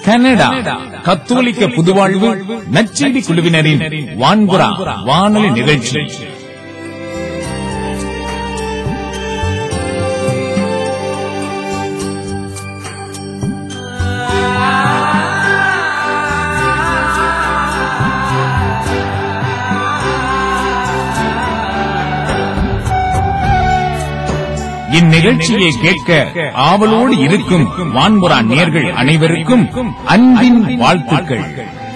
Canada கத்தோலிக்க புதுவாழ்வு நச்செய்தி குழுவினரின் வான்புறா வானொலி நிகழ்ச்சி இந்நிகழ்ச்சியை கேட்க ஆவலோடு இருக்கும் வான்புறா நேர்கள் அனைவருக்கும் அன்பின் வாழ்த்துக்கள்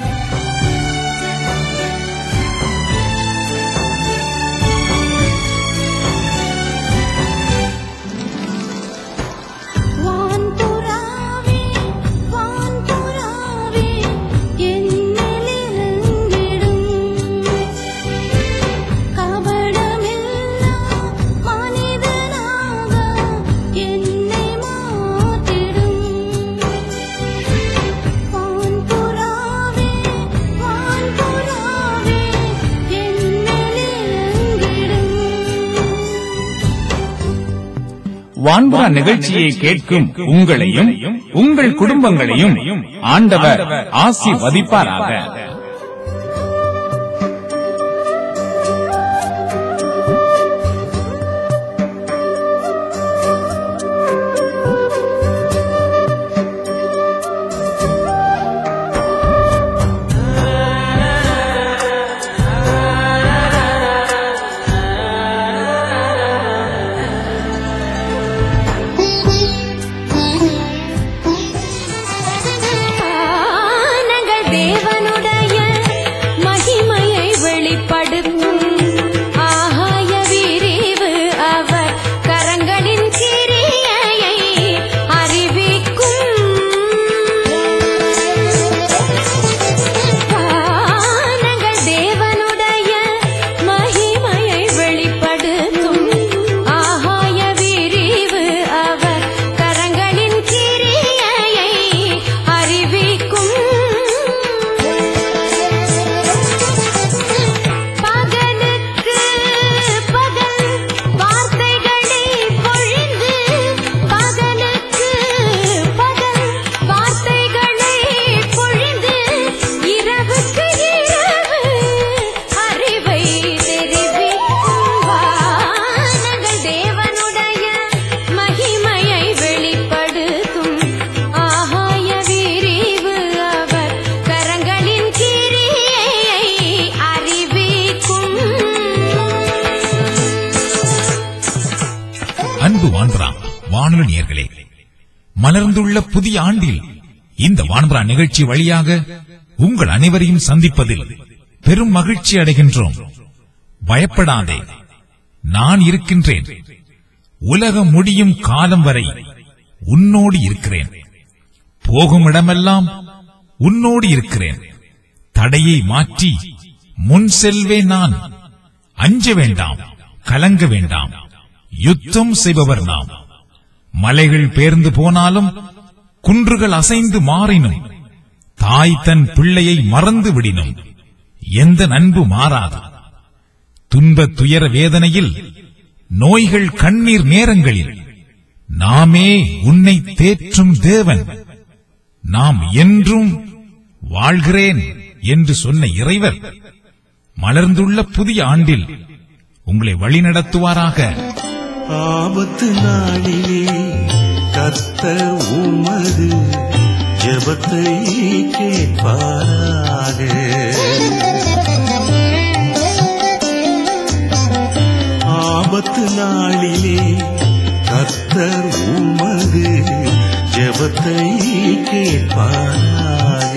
வான்புறாவே வான்புறாவே என்னிலிருந்திடும் கபடமில்லா மனிதனாக என்னை மாற்றிடும் வான்புறாவே வான்புறாவே என்னிலிருந்திடும் வான்புறா நிகழ்ச்சியை கேட்கும் உங்களையும் உங்கள் குடும்பங்களையும் ஆண்டவர் ஆசிர்வதிப்பாராக நாங்கள் தேவனுடைய மகிமையை வெளிப்படுத்தும் ஆகாய விரிவு அவர் கரங்களின் கிரியையை அறிவிக்கும் நாங்கள் தேவனுடைய மகிமையை வெளிப்படுத்தும் ஆகாய விரிவு அவர் கரங்களின் கிரியையை அறிவிக்கும் பகலுக்கு பகல் வார்த்தைகளை பொழிந்து பகலுக்கு பகல் வார்த்தைகளை பொழிந்து இரவுக்கு இரவு அறிவை தெரிவிக்கும் வானங்கள் தேவனுடைய மகிமையை வெளிப்படுத்தும் ஆகாய விரிவு அவர் கரங்களின் கிரியையை அறிவிக்கும் அன்பு வான்புறா வானொலி நேயர்களே மலர்ந்துள்ள புதிய ஆண்டில் இந்த வான்புறா நிகழ்ச்சி வழியாக உங்கள் அனைவரையும் சந்திப்பதில் பெரும் மகிழ்ச்சி அடைகின்றோம் பயப்படாதே நான் இருக்கின்றேன் உலகம் முடியும் காலம் வரை உன்னோடு இருக்கிறேன் போகும் இடமெல்லாம் உன்னோடு இருக்கிறேன் தடையை மாற்றி முன் செல்வேன் நான் அஞ்ச வேண்டாம் கலங்க வேண்டாம் யுத்தம் செய்பவர் நாம் மலைகள் பேர்ந்து போனாலும் குன்றுகள் அசைந்து மாறினும் தாய் தன் பிள்ளையை மறந்து விடினும் எந்த நண்பு மாறாது துன்ப துயர வேதனையில் நோய்கள் கண்ணீர் நேரங்களில் நாமே உன்னை தேற்றும் தேவன் நாம் என்றும் வாழ்கிறேன் என்று சொன்ன இறைவர் மலர்ந்துள்ள புதிய ஆண்டில் உங்களை வழிநடத்துவாராக ஆபத்து நாளிலே கர்த்தர் உமது ஜெபத்தை கேட்பாராக ஆபத்து நாளிலே கர்த்தர் உமது ஜெபத்தை கேட்பாராக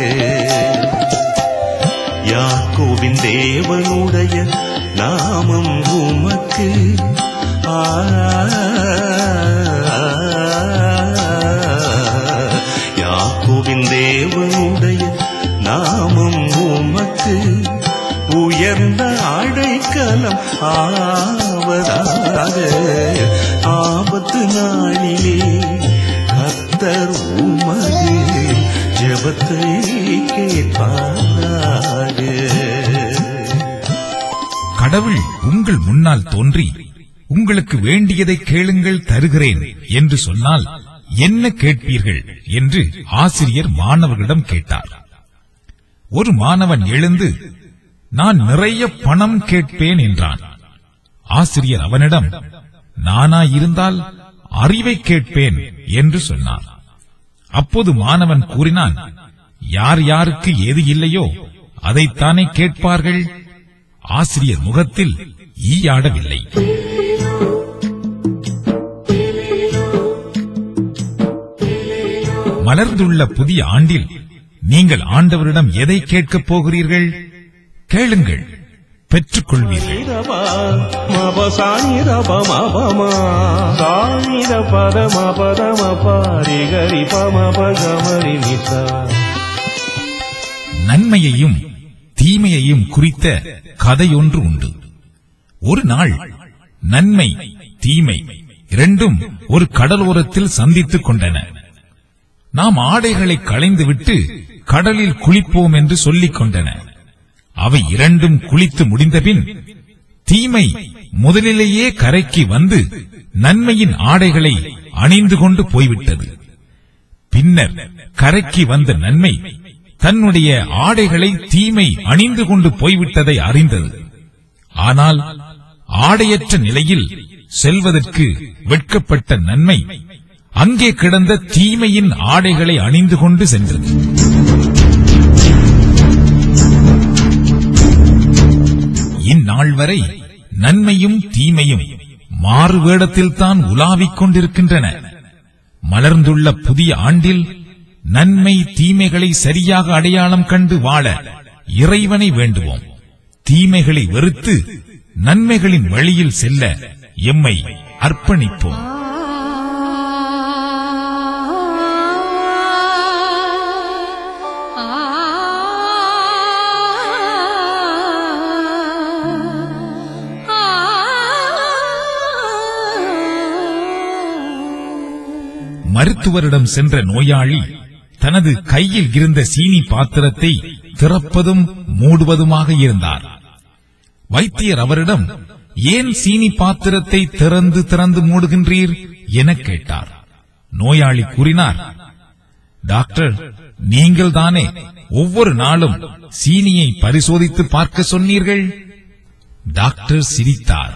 யாக்கோவின் தேவனுடைய நாமம் உமக்கு ஆ, யாக்கோவின் தேவனுடைய நாமம் உமக்கு உயர்ந்த அடைக்கலம் ஆவதாக ஆபத்து நாளிலே கர்த்தர் உமது ஜெபத்தை கேட்பாராக கடவுள் உங்கள் முன்னால் தோன்றி உங்களுக்கு வேண்டியதை கேளுங்கள் தருகிறேன் என்று சொன்னால் என்ன கேட்பீர்கள் என்று ஆசிரியர் மாணவர்களிடம் கேட்டார் ஒரு மாணவன் எழுந்து நான் நிறைய பணம் கேட்பேன் என்றான் ஆசிரியர் அவனிடம் நானா இருந்தால் அறிவை கேட்பேன் என்று சொன்னார் அப்போது மாணவன் கூறினான் யார் யாருக்கு ஏது இல்லையோ அதைத்தானே கேட்பார்கள் ஆசிரியர் முகத்தில் ஈயாடவில்லை மலர்ந்துள்ள புதிய ஆண்டில் நீங்கள் ஆண்டவரிடம் எதை கேட்கப் போகிறீர்கள் கேளுங்கள் பெற்றுக்கொள்வீர்கள் நீரபா மப சானிரப மபமா சானிர பத மபத மபாரி கரி பமப கமரி நிசா நன்மையையும் தீமையையும் குறித்த கதையொன்று உண்டு ஒரு நாள் நன்மை தீமை இரண்டும் ஒரு கடலோரத்தில் சந்தித்துக் கொண்டன நாம் ஆடைகளை களைந்துவிட்டு கடலில் குளிப்போம் என்று சொல்லிக் கொண்டன அவை இரண்டும் குளித்து முடிந்தபின் தீமை முதலிலேயே கரைக்கு வந்து நன்மையின் ஆடைகளை அணிந்து கொண்டு போய்விட்டது பின்னர் கரைக்கு வந்த நன்மை தன்னுடைய ஆடைகளை தீமை அணிந்து கொண்டு போய்விட்டதை அறிந்தது ஆனால் ஆடையற்ற நிலையில் செல்வதற்கு வெட்கப்பட்ட நன்மை அங்கே கிடந்த தீமையின் ஆடைகளை அணிந்து கொண்டு சென்றது இந்நாள் வரை நன்மையும் தீமையும் மாறு வேடத்தில்தான் உலாவிக் கொண்டிருக்கின்றன மலர்ந்துள்ள புதிய ஆண்டில் நன்மை தீமைகளை சரியாக அடையாளம் கண்டு வாழ இறைவனை வேண்டுவோம் தீமைகளை வெறுத்து நன்மைகளின் வழியில் செல்ல எம்மை அர்ப்பணிப்போம் மருத்துவரிடம் சென்ற நோயாளி தனது கையில் இருந்த சீனி பாத்திரத்தை திறப்பதும் மூடுவதுமாக இருந்தார் வைத்தியர் அவரிடம் ஏன் சீனி பாத்திரத்தை திறந்து திறந்து மூடுகின்றீர் என கேட்டார் நோயாளி கூறினார் டாக்டர் நீங்கள் தானே ஒவ்வொரு நாளும் சீனியை பரிசோதித்து பார்க்க சொன்னீர்கள் டாக்டர் சிரித்தார்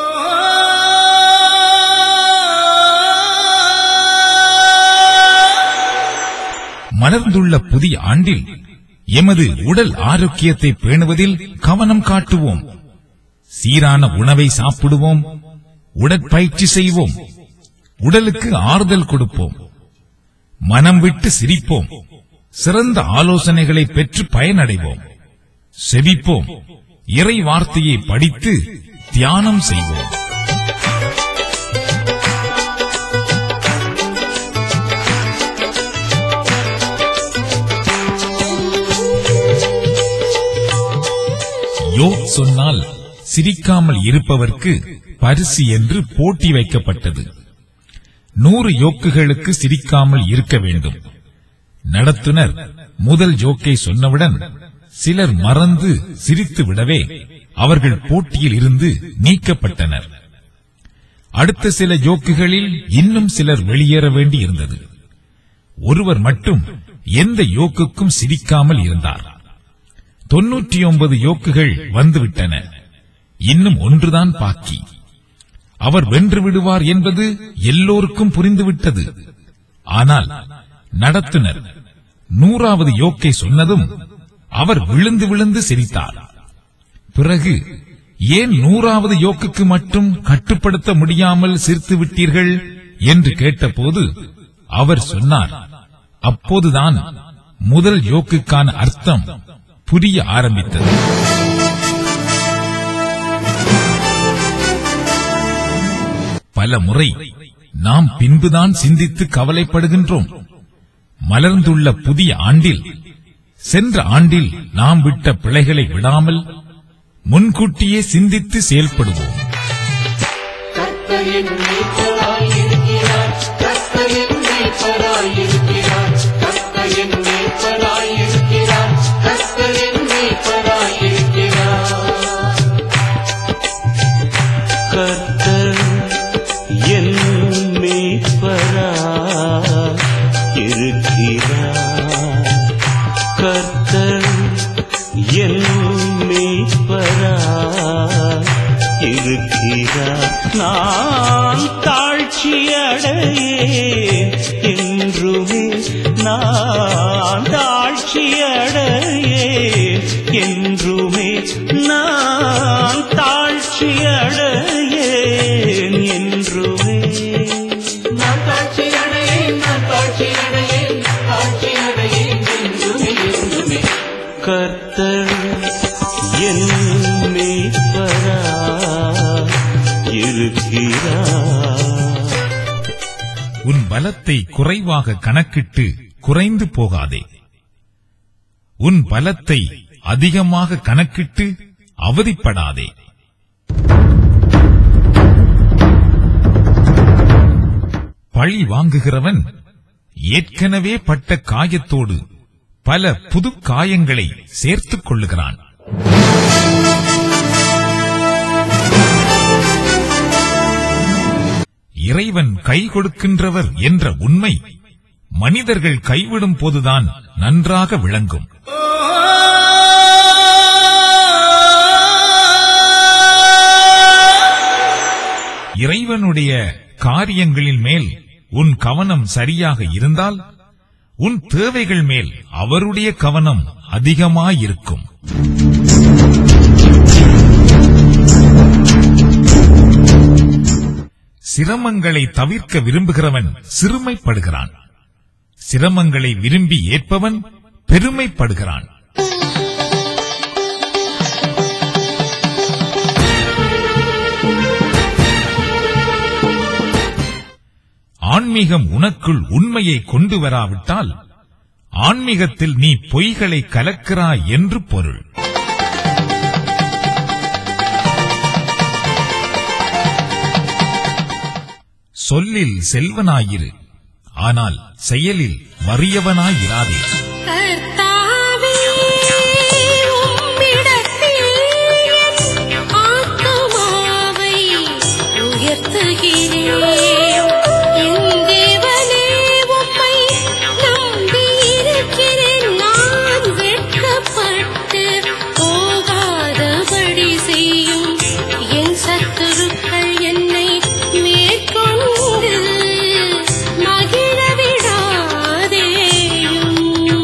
மலர்ந்துள்ள புதிய ஆண்டில் எமது உடல் ஆரோக்கியத்தை பேணுவதில் கவனம் காட்டுவோம் சீரான உணவை சாப்பிடுவோம் உடற்பயிற்சி செய்வோம் உடலுக்கு ஆறுதல் கொடுப்போம் மனம் விட்டு சிரிப்போம் சிறந்த ஆலோசனைகளை பெற்று பயனடைவோம் செபிப்போம் இறை வார்த்தையை படித்து தியானம் செய்வோம் யோக் சொன்னால் சிரிக்காமல் இருப்பவர்க்கு பரிசு என்று போட்டி வைக்கப்பட்டது நூறு யோக்குகளுக்கு சிரிக்காமல் இருக்க வேண்டும் நடத்துனர் முதல் ஜோக்கை சொன்னவுடன் சிலர் மறந்து சிரித்து விடவே அவர்கள் போட்டியில் இருந்து நீக்கப்பட்டனர் அடுத்த சில ஜோக்குகளில் இன்னும் சிலர் வெளியேற வேண்டி இருந்தது ஒருவர் மட்டும் எந்த யோக்குக்கும் சிரிக்காமல் இருந்தார் தொன்னூற்றி ஒன்பது யோக்குகள் வந்துவிட்டன இன்னும் ஒன்றுதான் பாக்கி அவர் வென்று விடுவார் என்பது எல்லோருக்கும் புரிந்துவிட்டது ஆனால் நடத்துனர் நூறாவது யோக்கை சொன்னதும் அவர் விழுந்து விழுந்து சிரித்தார் பிறகு ஏன் நூறாவது யோக்குக்கு மட்டும் கட்டுப்படுத்த முடியாமல் சிரித்து விட்டீர்கள் என்று கேட்டபோது அவர் சொன்னார் அப்போதுதான் முதல் யோக்குக்கான அர்த்தம் புரிய ஆரம்பித்தது பல முறை நாம் பின்புதான் சிந்தித்து கவலைப்படுகின்றோம் மலர்ந்துள்ள புதிய ஆண்டில் சென்ற ஆண்டில் நாம் விட்ட பிழைகளை விடாமல் முன்கூட்டியே சிந்தித்து செயல்படுவோம் கர்த்தரின் மீட்பராயிருக்கிறார் கர்த்தரின் மீட்பராயிருக்கிறார் கர்த்தரின் மீட்பராயிருக்கிறார் கர்த்தரின் மீட்பராயிருக்கிறார் கர்த்தர் என் மீட்பராயிருக்கிறார் இருக்கிறார் நான் தாழ்ச்சியடையேன் என்றுமே நான் தாழ்ச்சியடையேன் என்றுமே நான் தாழ்ச்சியடையேன் என்றுமே நான் தாட்சி அடையேன் நான் தாட்சி அடையேன் தாட்சி அடையேன் என்றுமே என்றுமே கர்த்தர் என் மேய்ப்பரா இருக்கிறார் உன் பலத்தை குறைவாக கணக்கிட்டு குறைந்து போகாதே உன் பலத்தை அதிகமாக கணக்கிட்டு அவதிப்படாதே பழி வாங்குகிறவன் ஏற்கனவே பட்ட காயத்தோடு பல புது காயங்களை சேர்த்துக் கொள்ளுகிறான் இறைவன் கை கொடுக்கின்றவர் என்ற உண்மை மனிதர்கள் கைவிடும் போதுதான் நன்றாக விளங்கும் இறைவனுடைய காரியங்களின் மேல் உன் கவனம் சரியாக இருந்தால் உன் தேவைகள் மேல் அவருடைய கவனம் அதிகமாயிருக்கும் சிரமங்களை தவிர்க்க விரும்புகிறவன் சிறுமைப்படுகிறான் சிரமங்களை விரும்பி ஏற்பவன் பெருமைப்படுகிறான் ஆன்மீகம் உனக்குள் உண்மையை கொண்டு வராவிட்டால் ஆன்மீகத்தில் நீ பொய்களை கலக்கிறாய் என்று பொருள் சொல்லில் செல்வனாயிரு ஆனால் செயலில் வறியவனாயிராதே கர்த்தாவே உம்மிடத்தில் என் ஆத்துமாவை உயர்த்துகிறேன் என் தேவனே உம்மை நம்பியிருக்கிறேன் நான் வெட்கப்பட்டு போகாதபடி செய்யும் என் சத்துருக்கள் என்னை மேற்கொண்டு மகிழ விடாதேயும்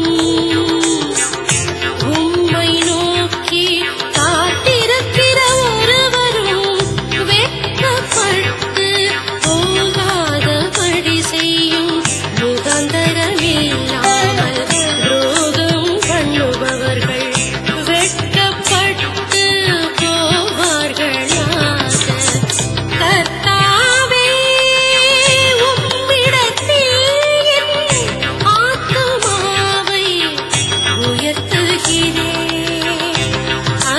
உம்மை நோக்கி காத்திருக்கிற ஒருவரும் வெட்கப்பட்டு போகாதபடி செய்யும் முகாந்தரமில்லாமல் துரோகம் பண்ணுபவர்கள் வெட்கப்பட்டு போவார்களாக கர்த்தாவே உம்மிடத்தில் என் ஆத்துமாவை உயர்த்துகிறேன் ஆ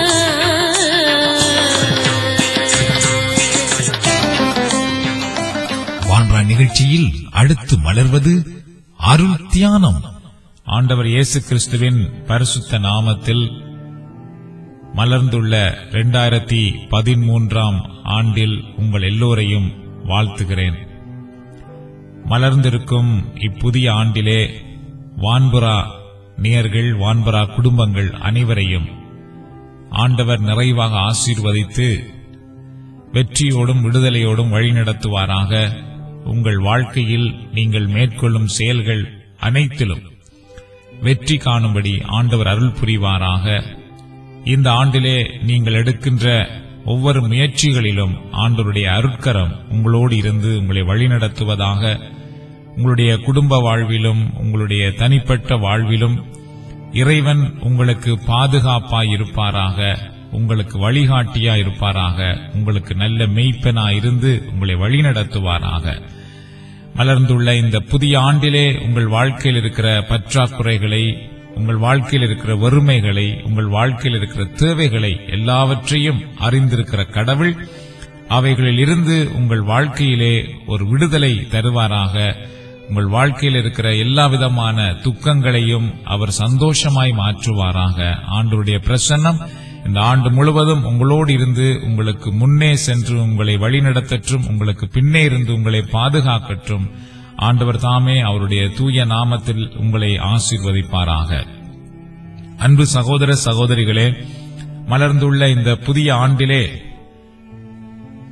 வான்பா நிகழ்ச்சியில் அடுத்து மலர்வது அருள் தியானம் ஆண்டவர் இயேசு கிறிஸ்துவின் பரிசுத்த நாமத்தில் மலர்ந்துள்ள இரண்டாயிரத்தி பதிமூன்றாம் ஆண்டில் உங்கள் எல்லோரையும் வாழ்த்துகிறேன் மலர்ந்திருக்கும் இப்புதிய ஆண்டிலே வான்புறா நேயர்கள் வான்புறா குடும்பங்கள் அனைவரையும் ஆண்டவர் நிறைவாக ஆசீர்வதித்து வெற்றியோடும் விடுதலையோடும் வழிநடத்துவாராக உங்கள் வாழ்க்கையில் நீங்கள் மேற்கொள்ளும் செயல்கள் அனைத்திலும் வெற்றி காணும்படி ஆண்டவர் அருள் புரிவாராக இந்த ஆண்டிலே நீங்கள் எடுக்கின்ற ஒவ்வொரு முயற்சிகளிலும் ஆண்டவருடைய அருட்கரம் உங்களோடு இருந்து உங்களை வழிநடத்துவதாக உங்களுடைய குடும்ப வாழ்விலும் உங்களுடைய தனிப்பட்ட வாழ்விலும் இறைவன் உங்களுக்கு பாதுகாப்பாய் இருப்பாராக உங்களுக்கு வழிகாட்டியாய் இருப்பாராக உங்களுக்கு நல்ல மெய்ப்பனாய் இருந்து உங்களை வழிநடத்துவாராக மலர்ந்துள்ள இந்த புதிய ஆண்டிலே உங்கள் வாழ்க்கையில் இருக்கிற பற்றாக்குறைகளை உங்கள் வாழ்க்கையில் இருக்கிற வறுமைகளை உங்கள் வாழ்க்கையில் இருக்கிற தேவைகளை எல்லாவற்றையும் அறிந்திருக்கிற கடவுள் அவைகளில் இருந்து உங்கள் வாழ்க்கையிலே ஒரு விடுதலை தருவாராக உங்கள் வாழ்க்கையில் இருக்கிற எல்லா விதமான துக்கங்களையும் அவர் சந்தோஷமாய் மாற்றுவாராக ஆண்டவருடைய பிரசன்னம் இந்த ஆண்டு முழுவதும் உங்களோடு இருந்து உங்களுக்கு முன்னே சென்று உங்களை வழிநடத்தற்றும் உங்களுக்கு பின்னே இருந்து உங்களை பாதுகாக்கற்றும் ஆண்டவர் தாமே அவருடைய தூய நாமத்தில் உங்களை ஆசீர்வதிப்பாராக அன்பு சகோதர சகோதரிகளே மலர்ந்துள்ள இந்த புதிய ஆண்டிலே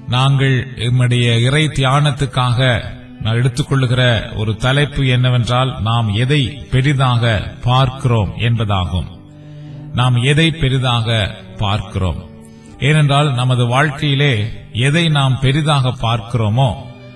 நாங்கள் எம்முடைய இறை தியானத்துக்காக நான் எடுத்துக்கொள்ளுகிற ஒரு தலைப்பு என்னவென்றால் நாம் எதை பெரிதாக பார்க்கிறோம் என்பதாகும் நாம் எதை பெரிதாக பார்க்கிறோம் ஏனென்றால் நமது வாழ்க்கையிலே எதை நாம் பெரிதாக பார்க்கிறோமோ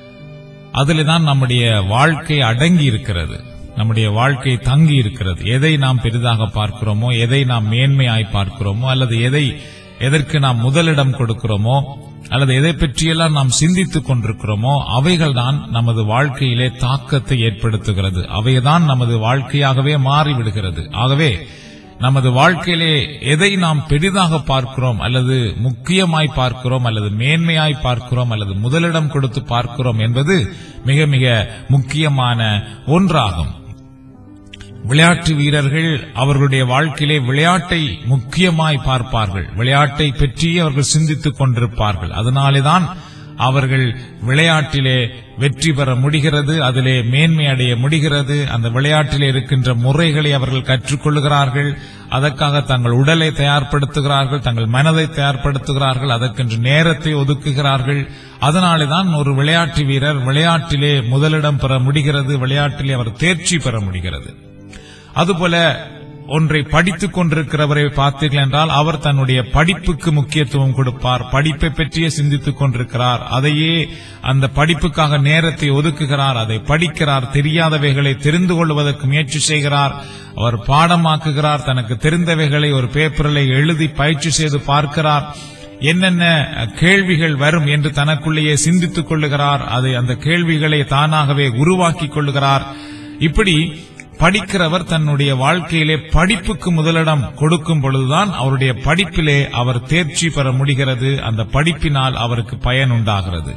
அதில் தான் நம்முடைய வாழ்க்கை அடங்கி இருக்கிறது நம்முடைய வாழ்க்கை தங்கி இருக்கிறது எதை நாம் பெரிதாக பார்க்கிறோமோ எதை நாம் மேன்மையாய் பார்க்கிறோமோ அல்லது எதை எதற்கு நாம் முதலிடம் கொடுக்கிறோமோ அல்லது எதை பற்றியெல்லாம் நாம் சிந்தித்துக் கொண்டிருக்கிறோமோ அவைகள் தான் நமது வாழ்க்கையிலே தாக்கத்தை ஏற்படுத்துகிறது அவைதான் நமது வாழ்க்கையாகவே மாறிவிடுகிறது ஆகவே நமது வாழ்க்கையிலே எதை நாம் பெரிதாக பார்க்கிறோம் அல்லது முக்கியமாய் பார்க்கிறோம் அல்லது மேன்மையாய் பார்க்கிறோம் அல்லது முதலிடம் கொடுத்து பார்க்கிறோம் என்பது மிக மிக முக்கியமான ஒன்றாகும் விளையாட்டு வீரர்கள் அவர்களுடைய வாழ்க்கையிலே விளையாட்டை முக்கியமாய் பார்ப்பார்கள் விளையாட்டை பற்றி அவர்கள் சிந்தித்துக் கொண்டிருப்பார்கள் அதனாலேதான் அவர்கள் விளையாட்டிலே வெற்றி பெற முடிகிறது அதிலே மேன்மை அடைய முடிகிறது அந்த விளையாட்டிலே இருக்கின்ற முறைகளை அவர்கள் கற்றுக்கொள்கிறார்கள் அதற்காக தங்கள் உடலை தயார்படுத்துகிறார்கள் தங்கள் மனதை தயார்படுத்துகிறார்கள் அதற்கென்று நேரத்தை ஒதுக்குகிறார்கள் அதனாலேதான் ஒரு விளையாட்டு வீரர் விளையாட்டிலே முதலிடம் பெற முடிகிறது விளையாட்டிலே அவர் தேர்ச்சி பெற முடிகிறது அதுபோல ஒன்றை படித்துக் கொண்டிருக்கிறவரை பார்த்தீர்கள் என்றால் அவர் தன்னுடைய படிப்புக்கு முக்கியத்துவம் கொடுப்பார் படிப்பை பற்றியே சிந்தித்துக் கொண்டிருக்கிறார் அதையே அந்த படிப்புக்காக நேரத்தை ஒதுக்குகிறார் அதை படிக்கிறார் தெரியாதவைகளை தெரிந்து கொள்வதற்கு முயற்சி செய்கிறார் அவர் பாடமாக்குகிறார் தனக்கு தெரிந்தவைகளை ஒரு பேப்பரில் எழுதி பயிற்சி செய்து பார்க்கிறார் என்னென்ன கேள்விகள் வரும் என்று தனக்குள்ளேயே சிந்தித்துக் கொள்ளுகிறார் அதை அந்த கேள்விகளை தானாகவே உருவாக்கிக் கொள்ளுகிறார் இப்படி படிக்கிறவர் தன்னுடைய வாழ்க்கையிலே படிப்புக்கு முதலிடம் கொடுக்கும் பொழுதுதான் அவருடைய படிப்பிலே அவர் தேர்ச்சி பெற முடிகிறது அந்த படிப்பினால் அவருக்கு பயன் உண்டாகிறது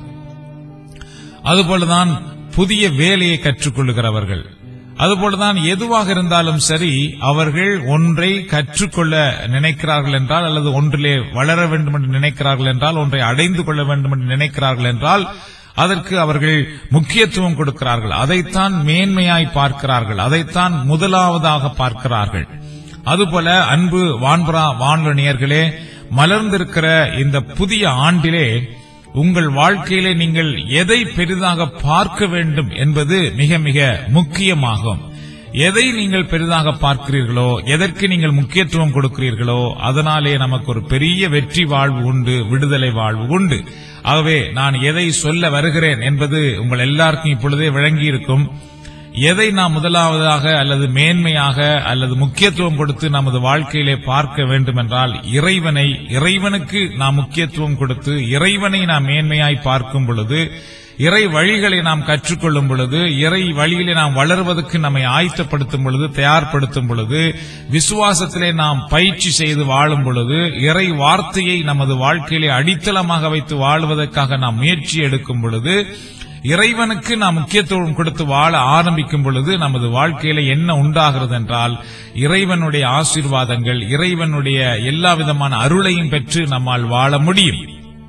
அதுபோலதான் புதிய வேலையை கற்றுக்கொள்ளுகிறவர்கள் அதுபோலதான் எதுவாக இருந்தாலும் சரி அவர்கள் ஒன்றை கற்றுக்கொள்ள நினைக்கிறார்கள் என்றால் அல்லது ஒன்றிலே வளர வேண்டும் என்று நினைக்கிறார்கள் என்றால் ஒன்றை அடைந்து கொள்ள வேண்டும் என்று நினைக்கிறார்கள் என்றால் அதற்கு அவர்கள் முக்கியத்துவம் கொடுக்கிறார்கள் அதைத்தான் மேன்மையாய் பார்க்கிறார்கள் அதைத்தான் முதலாவதாக பார்க்கிறார்கள் அதுபோல அன்பு வான்புறா வான்வணியர்களே மலர்ந்திருக்கிற இந்த புதிய ஆண்டிலே உங்கள் வாழ்க்கையிலே நீங்கள் எதை பெரிதாக பார்க்க வேண்டும் என்பது மிக மிக முக்கியமாகும் எதை நீங்கள் பெரிதாக பார்க்கிறீர்களோ எதற்கு நீங்கள் முக்கியத்துவம் கொடுக்கிறீர்களோ அதனாலே நமக்கு ஒரு பெரிய வெற்றி வாழ்வு உண்டு விடுதலை வாழ்வு உண்டு ஆகவே நான் எதை சொல்ல வருகிறேன் என்பது உங்கள் எல்லாருக்கும் இப்பொழுதே விளங்கியிருக்கும் எதை நாம் முதலாவதாக அல்லது மேன்மையாக அல்லது முக்கியத்துவம் கொடுத்து நமது வாழ்க்கையிலே பார்க்க வேண்டும் என்றால் இறைவனை இறைவனுக்கு நாம் முக்கியத்துவம் கொடுத்து இறைவனை நாம் மேன்மையாய் பார்க்கும் பொழுது இறை வழிகளை நாம் கற்றுக்கொள்ளும் பொழுது இறை வழியிலே நாம் வளர்வதற்கு நம்மை ஆயத்தப்படுத்தும் பொழுது தயார்படுத்தும் பொழுது விசுவாசத்திலே நாம் பயிற்சி செய்து வாழும் பொழுது இறை வார்த்தையை நமது வாழ்க்கையிலே அடித்தளமாக வைத்து வாழ்வதற்காக நாம் முயற்சி எடுக்கும் பொழுது இறைவனுக்கு நாம் முக்கியத்துவம் கொடுத்து வாழ ஆரம்பிக்கும் பொழுது நமது வாழ்க்கையில என்ன உண்டாகிறது என்றால் இறைவனுடைய ஆசீர்வாதங்கள் இறைவனுடைய எல்லா விதமான அருளையும் பெற்று நம்மால் வாழ முடியும்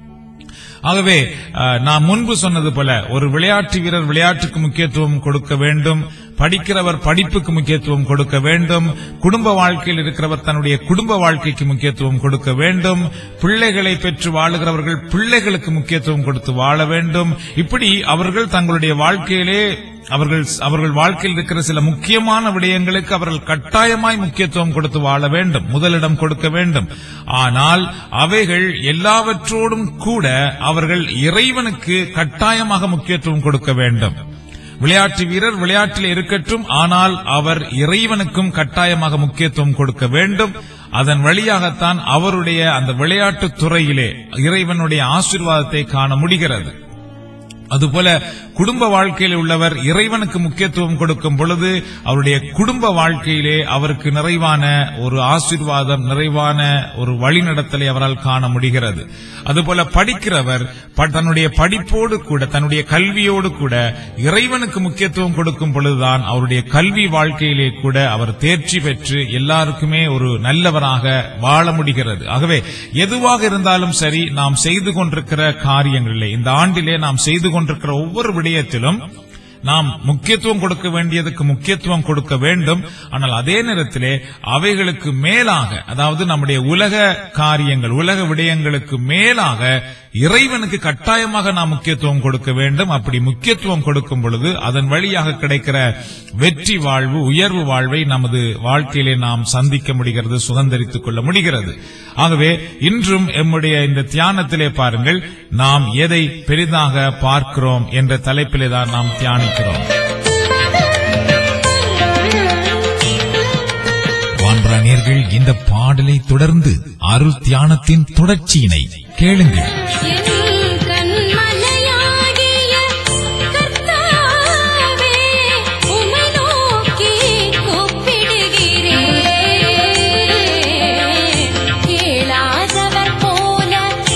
ஆகவே அஹ், நான் முன்பு சொன்னது போல ஒரு விளையாட்டு வீரர் விளையாட்டுக்கு முக்கியத்துவம் கொடுக்க வேண்டும் படிக்கிறவர் படிப்புக்கு முக்கியத்துவம் கொடுக்க வேண்டும் குடும்ப வாழ்க்கையில் இருக்கிறவர் தன்னுடைய குடும்ப வாழ்க்கைக்கு முக்கியத்துவம் கொடுக்க வேண்டும் பிள்ளைகளை பெற்று வாழுகிறவர்கள் பிள்ளைகளுக்கு முக்கியத்துவம் கொடுத்து வாழ வேண்டும் இப்படி அவர்கள் தங்களுடைய வாழ்க்கையிலே அவர்கள் அவர்கள் வாழ்க்கையில் இருக்கிற சில முக்கியமான விடயங்களுக்கு அவர்கள் கட்டாயமாய் முக்கியத்துவம் கொடுத்து வாழ வேண்டும் முதலிடம் கொடுக்க வேண்டும் ஆனால் அவைகள் எல்லாவற்றோடும் கூட அவர்கள் இறைவனுக்கு கட்டாயமாக முக்கியத்துவம் கொடுக்க வேண்டும் விளையாட்டு வீரர் விளையாட்டில் இருக்கட்டும் ஆனால் அவர் இறைவனுக்கும் கட்டாயமாக முக்கியத்துவம் கொடுக்க வேண்டும் அதன் வழியாகத்தான் அவருடைய அந்த விளையாட்டுத் துறையிலே இறைவனுடைய ஆசீர்வாதத்தை காண முடிகிறது அதுபோல குடும்ப வாழ்க்கையில் உள்ளவர் இறைவனுக்கு முக்கியத்துவம் கொடுக்கும் பொழுது அவருடைய குடும்ப வாழ்க்கையிலே அவருக்கு நிறைவான ஒரு ஆசீர்வாதம் நிறைவான ஒரு வழிநடத்தலை அவரால் காண முடிகிறது அதுபோல படிக்கிறவர் ப- தன்னுடைய படிப்போடு கூட தன்னுடைய கல்வியோடு கூட இறைவனுக்கு முக்கியத்துவம் கொடுக்கும் பொழுதுதான் அவருடைய கல்வி வாழ்க்கையிலே கூட அவர் தேர்ச்சி பெற்று எல்லாருக்குமே ஒரு நல்லவராக வாழ முடிகிறது ஆகவே எதுவாக இருந்தாலும் சரி நாம் செய்து கொண்டிருக்கிற காரியங்களிலே இந்த ஆண்டிலே நாம் செய்து கொண்டிருக்கிற ஒவ்வொரு விடயத்திலும் நாம் முக்கியத்துவம் கொடுக்க வேண்டியதுக்கு முக்கியத்துவம் கொடுக்க வேண்டும் ஆனால் அதே நேரத்திலே அவைகளுக்கு மேலாக அதாவது நம்முடைய உலக காரியங்கள் உலக விடயங்களுக்கு மேலாக இறைவனுக்கு கட்டாயமாக நாம் முக்கியத்துவம் கொடுக்க வேண்டும் அப்படி முக்கியத்துவம் கொடுக்கும் பொழுது அதன் வழியாக கிடைக்கிற வெற்றி வாழ்வு உயர்வு வாழ்வை நமது வாழ்க்கையிலே நாம் சந்திக்க முடிகிறது சுதந்திரித்துக் கொள்ள முடிகிறது ஆகவே இன்றும் எம்முடைய இந்த தியானத்திலே பாருங்கள் நாம் எதை பெரிதாக பார்க்கிறோம் என்ற தலைப்பிலே தான் நாம் தியானிக்கிறோம் வான்பிராணியர்கள் இந்த பாடலை தொடர்ந்து அருள் தியானத்தின் தொடர்ச்சியினை கேளுங்கள் என் கண்மலையாகிய கர்த்தாவே உம்மை நோக்கி கூப்பிடுகிறேன் கேளாதவர் போல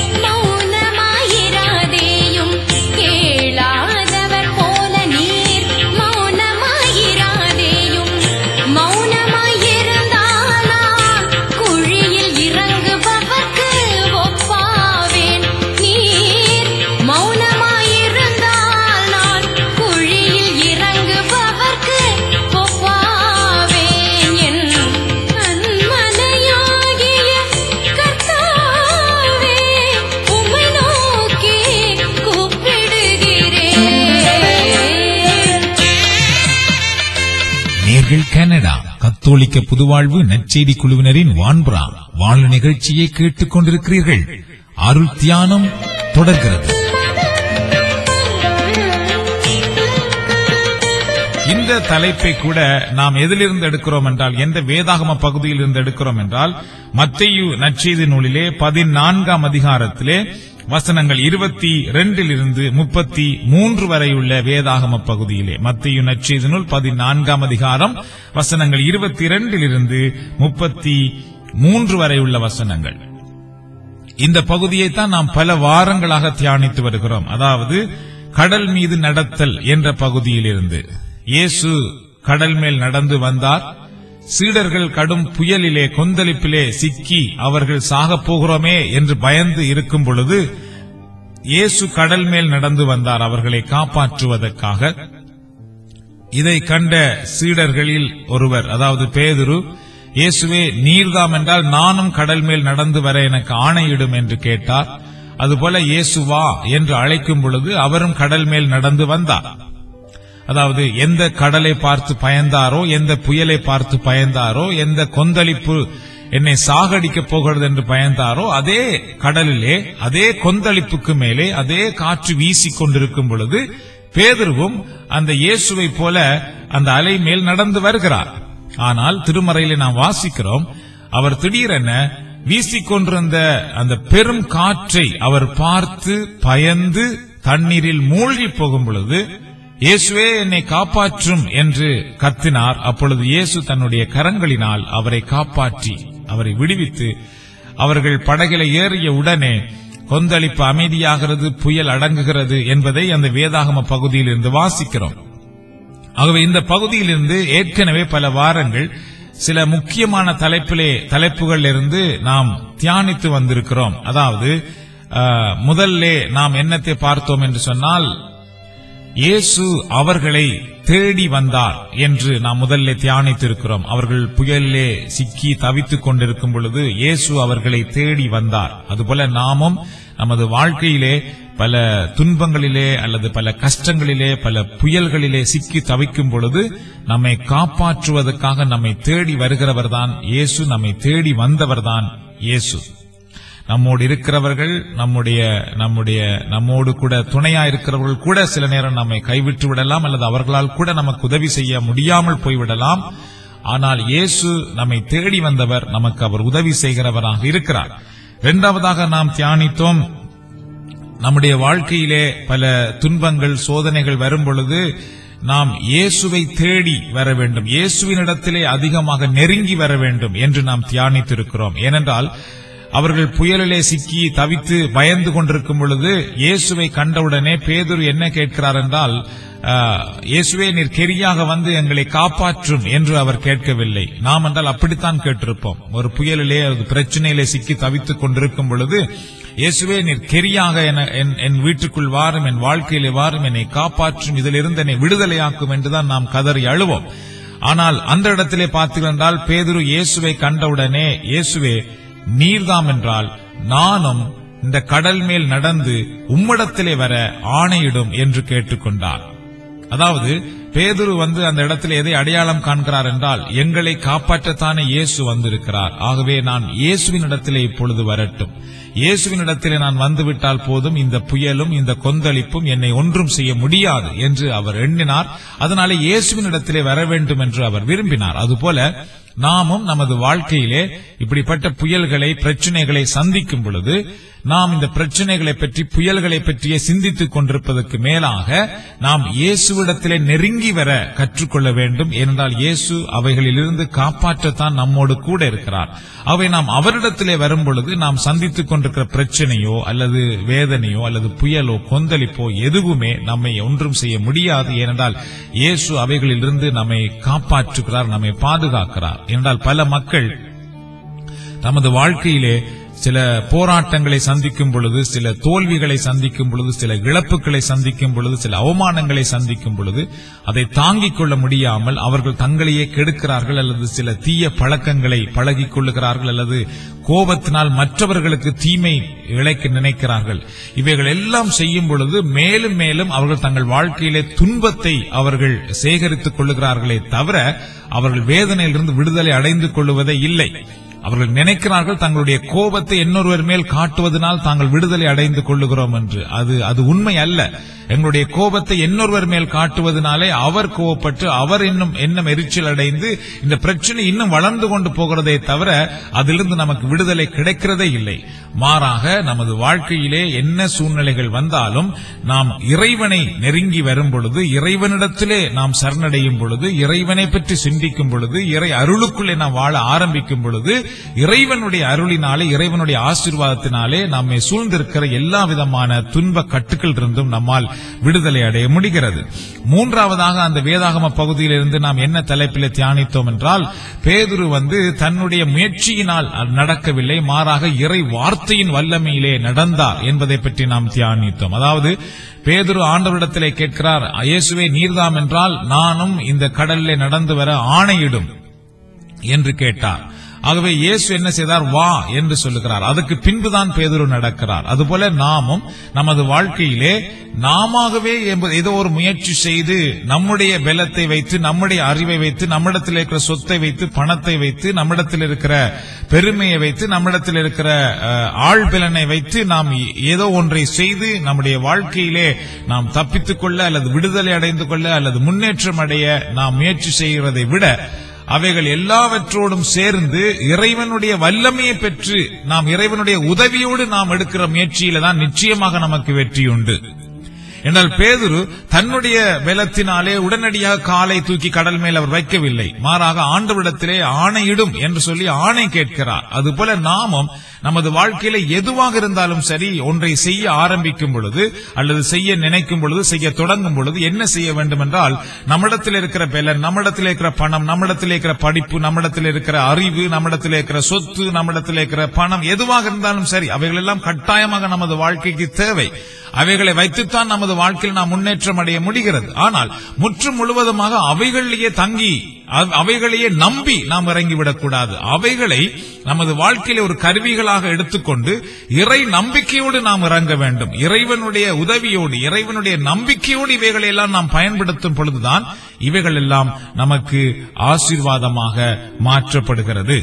மௌனமாயிராதேயும் கேளாதவர் போல நீர் மௌனமாயிராதேயும் மௌனமாயிருந்தால் நான் குழியில் இறங்குபவர்க்கு ஒப்பாவேன் நீர் மௌனமாயிருந்தால் நான் குழியில் இறங்குபவர்க்கு ஒப்பாவேன் என் கண்மலையாகிய கர்த்தாவே உம்மை நோக்கி கூப்பிடுகிறேன் நேர்கள் கனடா கத்தோலிக்க புதுவாழ்வு நற்செய்தி குழுவினரின் வான்புரா வாழ் நிகழ்ச்சியை கேட்டுக் கொண்டிருக்கிறீர்கள் அருள் தியானம் தொடர்கிறது இந்த தலைப்பை கூட நாம் எதிலிருந்து எடுக்கிறோம் என்றால் எந்த வேதாகம பகுதியில் இருந்து எடுக்கிறோம் என்றால் மத்தேயு நற்செய்தி நூலிலே பதினான்காம் அதிகாரத்திலே வசனங்கள் இருபத்தி ரெண்டிலிருந்து முப்பத்தி மூன்று வரையுள்ள வேதாகம பகுதியிலே மத்திய நற்செய்தி நூல் பதினான்காம் அதிகாரம் வசனங்கள் இருபத்தி இரண்டிலிருந்து முப்பத்தி மூன்று வரையுள்ள வசனங்கள் இந்த பகுதியைத்தான் நாம் பல வாரங்களாக தியானித்து வருகிறோம் அதாவது கடல் மீது நடத்தல் என்ற பகுதியிலிருந்து இயேசு கடல் மேல் நடந்து வந்தார் சீடர்கள் கடும் புயலிலே கொந்தளிப்பிலே சிக்கி அவர்கள் சாகப் போகிறோமே என்று பயந்து இருக்கும் பொழுது இயேசு கடல் மேல் நடந்து வந்தார் அவர்களை காப்பாற்றுவதற்காக இதை கண்ட சீடர்களில் ஒருவர் அதாவது பேதுரு இயேசுவே நீர்தாம் என்றால் நானும் கடல் மேல் நடந்து வர எனக்கு ஆணையிடும் என்று கேட்டார் அதுபோல இயேசுவா என்று அழைக்கும் பொழுது அவரும் கடல் மேல் நடந்து வந்தார் அதாவது எந்த கடலை பார்த்து பயந்தாரோ எந்த புயலை பார்த்து பயந்தாரோ எந்த கொந்தளிப்பு என்னை சாகடிக்கப் போகிறது என்று பயந்தாரோ அதே கடலிலே அதே கொந்தளிப்புக்கு மேலே அதே காற்று வீசிக் கொண்டிருக்கும் பொழுது பேதுருவும் அந்த இயேசுவை போல அந்த அலை மேல் நடந்து வருகிறார் ஆனால் திருமறையிலே நாம் வாசிக்கிறோம் அவர் திடீரென வீசிக்கொண்டிருந்த அந்த பெரும் காற்றை அவர் பார்த்து பயந்து தண்ணீரில் மூழ்கி போகும் பொழுது இயேசுவே என்னை காப்பாற்றும் என்று கத்தினார் அப்பொழுது இயேசு தன்னுடைய கரங்களினால் அவரை காப்பாற்றி அவரை விடுவித்து அவர்கள் படகில ஏறிய உடனே கொந்தளிப்பு அமைதியாகிறது புயல் அடங்குகிறது என்பதை அந்த வேதாகம பகுதியில் இருந்து வாசிக்கிறோம் ஆகவே இந்த பகுதியிலிருந்து ஏற்கனவே பல வாரங்கள் சில முக்கியமான தலைப்பிலே தலைப்புகள் இருந்து நாம் தியானித்து வந்திருக்கிறோம் அதாவது ஆஹ், முதல்லே நாம் என்னத்தை பார்த்தோம் என்று சொன்னால் இயேசு அவர்களை தேடி வந்தார் என்று நாம் முதல்ல தியானித்திருக்கிறோம் அவர்கள் புயலிலே சிக்கி தவித்துக் கொண்டிருக்கும் பொழுது இயேசு அவர்களை தேடி வந்தார் அதுபோல நாமும் நமது வாழ்க்கையிலே பல துன்பங்களிலே அல்லது பல கஷ்டங்களிலே பல புயல்களிலே சிக்கி தவிக்கும் பொழுது நம்மை காப்பாற்றுவதற்காக நம்மை தேடி வருகிறவர்தான் இயேசு நம்மை தேடி வந்தவர்தான் இயேசு நம்மோடு இருக்கிறவர்கள் நம்முடைய நம்முடைய நம்மோடு கூட துணையா இருக்கிறவர்கள் கூட சில நேரம் நம்மை கைவிட்டு விடலாம் அல்லது அவர்களால் கூட நமக்கு உதவி செய்ய முடியாமல் போய்விடலாம் ஆனால் இயேசு நம்மை தேடி வந்தவர் நமக்கு அவர் உதவி செய்கிறவராக இருக்கிறார் இரண்டாவதாக நாம் தியானித்தோம் நம்முடைய வாழ்க்கையிலே பல துன்பங்கள் சோதனைகள் வரும் பொழுது நாம் இயேசுவை தேடி வர வேண்டும் இயேசுவினிடத்திலே அதிகமாக நெருங்கி வர வேண்டும் என்று நாம் தியானித்திருக்கிறோம் ஏனென்றால் அவர்கள் புயலிலே சிக்கி தவித்து பயந்து கொண்டிருக்கும் பொழுது இயேசுவை கண்டவுடனே பேதுரு என்ன கேட்கிறார் என்றால் ஆஹ், இயேசுவே நீர் கெரியாக வந்து எங்களை காப்பாற்றும் என்று அவர் கேட்கவில்லை நாம் என்றால் அப்படித்தான் கேட்டிருப்போம் ஒரு புயலிலே ஒரு பிரச்சனையிலே சிக்கி தவித்துக் கொண்டிருக்கும் பொழுது இயேசுவே நீர் கெரியாக என- என் என் வீட்டுக்குள் வாரும் என் வாழ்க்கையிலே வாரும் என்னை காப்பாற்றும் இதிலிருந்து என்னை விடுதலையாக்கும் என்றுதான் நாம் கதறி அழுவோம் ஆனால் அந்த இடத்திலே பார்த்தீர்கள் என்றால் பேதுரு இயேசுவை கண்டவுடனே இயேசுவே நீர்தாம் என்றால் நானும் இந்த கடல் மேல் நடந்து உம்மிடத்திலே வர ஆணையிடும் என்று கேட்டுக்கொண்டார் அதாவது பேதுரு வந்து அந்த இடத்தில் எதை அடையாளம் காண்கிறார் என்றால் எங்களை காப்பாற்றத்தானே இயேசு வந்திருக்கிறார் ஆகவே நான் இயேசுவின் இடத்திலே இப்பொழுது வரட்டும் இயேசுவின் இடத்திலே நான் வந்துவிட்டால் போதும் இந்த புயலும் இந்த கொந்தளிப்பும் என்னை ஒன்றும் செய்ய முடியாது என்று அவர் எண்ணினார் அதனாலே இயேசுவின் இடத்திலே வர வேண்டும் என்று அவர் விரும்பினார் அதுபோல நாமும் நமது வாழ்க்கையிலே இப்படிப்பட்ட புயல்களை பிரச்சனைகளை சந்திக்கும் பொழுது நாம் இந்த பிரச்சனைகளை பற்றி புயல்களை பற்றியே சிந்தித்துக் கொண்டிருப்பதற்கு மேலாக நாம் இயேசுவிடத்திலே நெருங்கி வர கற்றுக்கொள்ள வேண்டும் ஏனென்றால் இயேசு அவைகளிலிருந்து காப்பாற்றத்தான் நம்மோடு கூட இருக்கிறார் அவை நாம் அவரிடத்திலே வரும் பொழுது நாம் சந்தித்துக் கொண்டிருக்கிற பிரச்சனையோ அல்லது வேதனையோ அல்லது புயலோ கொந்தளிப்போ எதுவுமே நம்மை ஒன்றும் செய்ய முடியாது ஏனென்றால் இயேசு அவைகளிலிருந்து நம்மை காப்பாற்றுகிறார் நம்மை பாதுகாக்கிறார் ஏனென்றால் பல மக்கள் தமது வாழ்க்கையிலே சில போராட்டங்களை சந்திக்கும் பொழுது சில தோல்விகளை சந்திக்கும் பொழுது சில இழப்புகளை சந்திக்கும் பொழுது சில அவமானங்களை சந்திக்கும் பொழுது அதை தாங்கிக் கொள்ள முடியாமல் அவர்கள் தங்களையே கெடுக்கிறார்கள் அல்லது சில தீய பழக்கங்களை பழகிக் கொள்ளுகிறார்கள் அல்லது கோபத்தினால் மற்றவர்களுக்கு தீமை இழைக்க நினைக்கிறார்கள் இவைகள் எல்லாம் செய்யும் பொழுது மேலும் மேலும் அவர்கள் தங்கள் வாழ்க்கையிலே துன்பத்தை அவர்கள் சேகரித்துக் கொள்ளுகிறார்களே தவிர அவர்கள் வேதனையிலிருந்து விடுதலை அடைந்து கொள்ளுவதே இல்லை அவர்கள் நினைக்கிறார்கள் தங்களுடைய கோபத்தை இன்னொருவர் மேல் காட்டுவதனால் தாங்கள் விடுதலை அடைந்து கொள்ளுகிறோம் என்று அது அது உண்மை அல்ல எங்களுடைய கோபத்தை இன்னொருவர் மேல் காட்டுவதனாலே அவர் கோபப்பட்டு அவர் இன்னும் எண்ணம் எரிச்சல் அடைந்து இந்த பிரச்சனை இன்னும் வளர்ந்து கொண்டு போகிறதே தவிர அதிலிருந்து நமக்கு விடுதலை கிடைக்கிறதே இல்லை மாறாக நமது வாழ்க்கையிலே என்ன சூழ்நிலைகள் வந்தாலும் நாம் இறைவனை நெருங்கி வரும் பொழுது இறைவனிடத்திலே நாம் சரணடையும் பொழுது இறைவனை பற்றி சிந்திக்கும் பொழுது இறை அருளுக்குள்ளே நாம் வாழ ஆரம்பிக்கும் பொழுது இறைவனுடைய அருளினாலே இறைவனுடைய ஆசீர்வாதத்தினாலே நம்மை சூழ்ந்திருக்கிற எல்லா விதமான துன்ப கட்டுக்கள் இருந்தும் நம்மால் விடுதலை அடைய முடிகிறது மூன்றாவதாக அந்த வேதாகம பகுதியிலிருந்து நாம் என்ன தலைப்பிலே தியானித்தோம் என்றால் பேதுரு வந்து தன்னுடைய முயற்சியினால் அது நடக்கவில்லை மாறாக இறை வார்த்தையின் வல்லமையிலே நடந்தார் என்பதை பற்றி நாம் தியானித்தோம் அதாவது பேதுரு ஆண்டவரிடத்திலே கேட்கிறார் இயேசுவே நீர்தாம் என்றால் நானும் இந்த கடலிலே நடந்து வர ஆணையிடும் என்று கேட்டார் ஆகவே இயேசு என்ன செய்தார் வா என்று சொல்லுகிறார் அதுக்கு பின்புதான் பேதுரு நடக்கிறார் அதுபோல நாமும் நமது வாழ்க்கையிலே நாமவே ஏதோ ஒரு முயற்சி செய்து நம்முடைய பலத்தை வைத்து நம்முடைய அறிவை வைத்து நம்மிடத்தில் இருக்கிற சொத்தை வைத்து பணத்தை வைத்து நம்மிடத்தில் இருக்கிற பெருமையை வைத்து நம்மிடத்தில் இருக்கிற அஹ், ஆழ்பலனை வைத்து நாம் ஏதோ ஒன்றை செய்து நம்முடைய வாழ்க்கையிலே நாம் தப்பித்துக் கொள்ள அல்லது விடுதலை அடைந்து கொள்ள அல்லது முன்னேற்றம் அடைய நாம் முயற்சி செய்கிறதை விட அவைகள் எல்லாவற்றோடும் சேர்ந்து இறைவனுடைய வல்லமையை பெற்று நாம் இறைவனுடைய உதவியோடு நாம் எடுக்கிற முயற்சியில தான் நிச்சயமாக நமக்கு வெற்றியுண்டு என்றால் பேதுரு தன்னுடைய பலத்தினாலே உடனடியாக காலை தூக்கி கடல் மேல் அவர் வைக்கவில்லை மாறாக ஆண்டவரிடத்திலே ஆணையிடும் என்று சொல்லி ஆணை கேட்கிறார் அதுபோல நாமும் நமது வாழ்க்கையில எதுவாக இருந்தாலும் சரி ஒன்றை செய்ய ஆரம்பிக்கும் பொழுது அல்லது செய்ய நினைக்கும் பொழுது செய்ய தொடங்கும் பொழுது என்ன செய்ய வேண்டும் என்றால் நம்மிடத்தில் இருக்கிற பலன் நம்மிடத்தில் இருக்கிற பணம் நம்மிடத்தில் இருக்கிற படிப்பு நம்மிடத்தில் இருக்கிற அறிவு நம்மிடத்தில் இருக்கிற சொத்து நம்மிடத்தில் இருக்கிற பணம் எதுவாக இருந்தாலும் சரி அவைகள் எல்லாம் கட்டாயமாக நமது வாழ்க்கைக்கு தேவை அவைகளை வைத்துத்தான் நமது வாழ்க்கையில் நாம் முன்னேற்றம் அடைய முடிகிறது ஆனால் முற்றும் முழுவதுமாக அவைகளிலேயே தங்கி அவ்- அவைகளையே நம்பி நாம் இறங்கிவிடக் கூடாது அவைகளை நமது வாழ்க்கையில ஒரு கருவிகளாக எடுத்துக்கொண்டு இறை நம்பிக்கையோடு நாம் இறங்க வேண்டும் இறைவனுடைய உதவியோடு இறைவனுடைய நம்பிக்கையோடு இவைகளை எல்லாம் நாம் பயன்படுத்தும் பொழுதுதான் இவைகள் எல்லாம் நமக்கு ஆசீர்வாதமாக மாற்றப்படுகிறது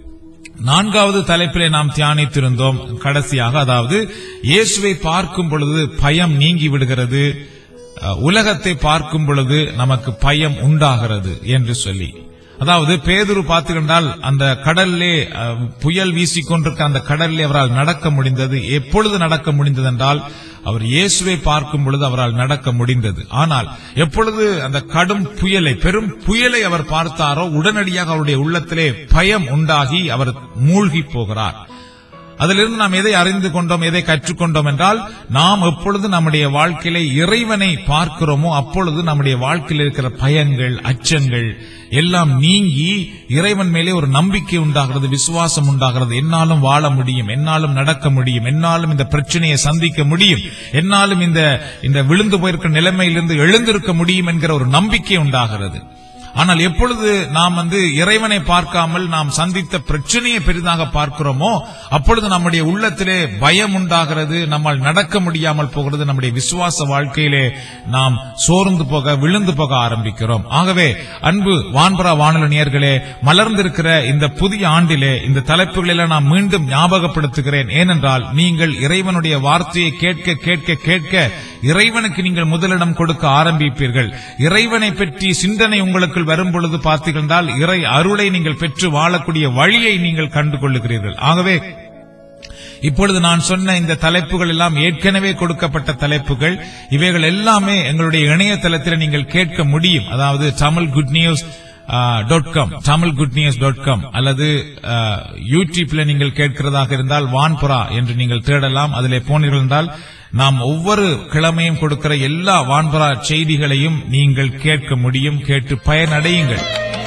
நான்காவது தலைப்பிலே நாம் தியானித்திருந்தோம் கடைசியாக அதாவது இயேசுவை பார்க்கும் பொழுது பயம் நீங்கி விடுகிறது அஹ், உலகத்தை பார்க்கும் பொழுது நமக்கு பயம் உண்டாகிறது என்று சொல்லி அதாவது பேதுரு பார்த்துக்கொண்டால் அந்த கடல்லே அஹ், புயல் வீசிக்கொண்டிருக்க அந்த கடல்லே அவரால் நடக்க முடிந்தது எப்பொழுது நடக்க முடிந்தது என்றால் அவர் இயேசுவை பார்க்கும் பொழுது அவரால் நடக்க முடிந்தது ஆனால் எப்பொழுது அந்த கடும் புயலை பெரும் புயலை அவர் பார்த்தாரோ உடனடியாக அவருடைய உள்ளத்திலே பயம் உண்டாகி அவர் மூழ்கி போகிறார் அதிலிருந்து நாம் எதை அறிந்து கொண்டோம் எதை கற்றுக்கொண்டோம் என்றால் நாம் எப்பொழுது நம்முடைய வாழ்க்கையில இறைவனை பார்க்கிறோமோ அப்பொழுது நம்முடைய வாழ்க்கையில் இருக்கிற பயங்கள் அச்சங்கள் எல்லாம் நீங்கி இறைவன் மேலே ஒரு நம்பிக்கை உண்டாகிறது விசுவாசம் உண்டாகிறது என்னாலும் வாழ முடியும் என்னாலும் நடக்க முடியும் என்னாலும் இந்த பிரச்சனையை சந்திக்க முடியும் என்னாலும் இந்த இந்த விழுந்து போயிருக்கிற நிலைமையிலிருந்து எழுந்திருக்க முடியும் என்கிற ஒரு நம்பிக்கை உண்டாகிறது ஆனால் எப்பொழுது நாம் வந்து இறைவனை பார்க்காமல் நாம் சந்தித்த பிரச்சனையை பெரிதாக பார்க்கிறோமோ அப்பொழுது நம்முடைய உள்ளத்திலே பயம் உண்டாகிறது நம்மால் நடக்க முடியாமல் போகிறது நம்முடைய விசுவாச வாழ்க்கையிலே நாம் சோர்ந்து போக விழுந்து போக ஆரம்பிக்கிறோம் ஆகவே அன்பு வான்பரா வானொலி நேயர்களே மலர்ந்திருக்கிற இந்த புதிய ஆண்டிலே இந்த தலைப்புகளில நான் மீண்டும் ஞாபகப்படுத்துகிறேன் ஏனென்றால் நீங்கள் இறைவனுடைய வார்த்தையை கேட்க கேட்க கேட்க இறைவனுக்கு நீங்கள் முதலிடம் கொடுக்க ஆரம்பிப்பீர்கள் இறைவனை பற்றி சிந்தனை உங்களுக்குள் வரும் பொழுது பார்த்தீர்கள் என்றால் இறை அருளை நீங்கள் பெற்று வாழக்கூடிய வழியை நீங்கள் கண்டு கொள்ளுகிறீர்கள் ஆகவே இப்பொழுது நான் சொன்ன இந்த தலைப்புகள் எல்லாம் ஏற்கனவே கொடுக்கப்பட்ட தலைப்புகள் இவைகள் எல்லாமே எங்களுடைய இணையதளத்தில் நீங்கள் கேட்க முடியும் அதாவது Tamil good news dot com Tamil good news dot com அல்லது ஆஹ், யூடியூப்ல நீங்கள் கேட்கிறதாக இருந்தால் வான்புரா என்று நீங்கள் தேடலாம் அதிலே போனீர்கள் என்றால் நாம் ஒவ்வொரு கிழமையும் கொடுக்கிற எல்லா வான்புரா செய்திகளையும் நீங்கள் கேட்க முடியும் கேட்டு பயனடையுங்கள்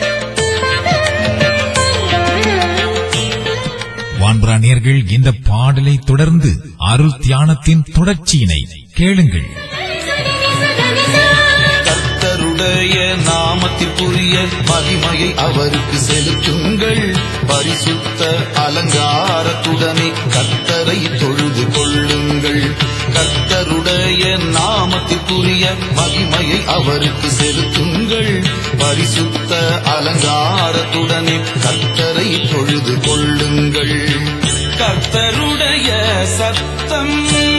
வான்புராணியர்கள் இந்த பாடலை தொடர்ந்து அருள் தியானத்தின் தொடர்ச்சியினை கேளுங்கள் கர்த்தருடைய நாமத்திற்குரிய மகிமையை அவருக்கு செலுத்துங்கள் பரிசுத்த அலங்காரத்துடனே கர்த்தரை தொழுது கொள்ளுங்கள் கர்த்தருடைய நாமத்திற்குரிய மகிமையை அவருக்கு செலுத்துங்கள் பரிசுத்த அலங்காரத்துடனே கர்த்தரை தொழுது கொள்ளுங்கள் கர்த்தருடைய சத்தம்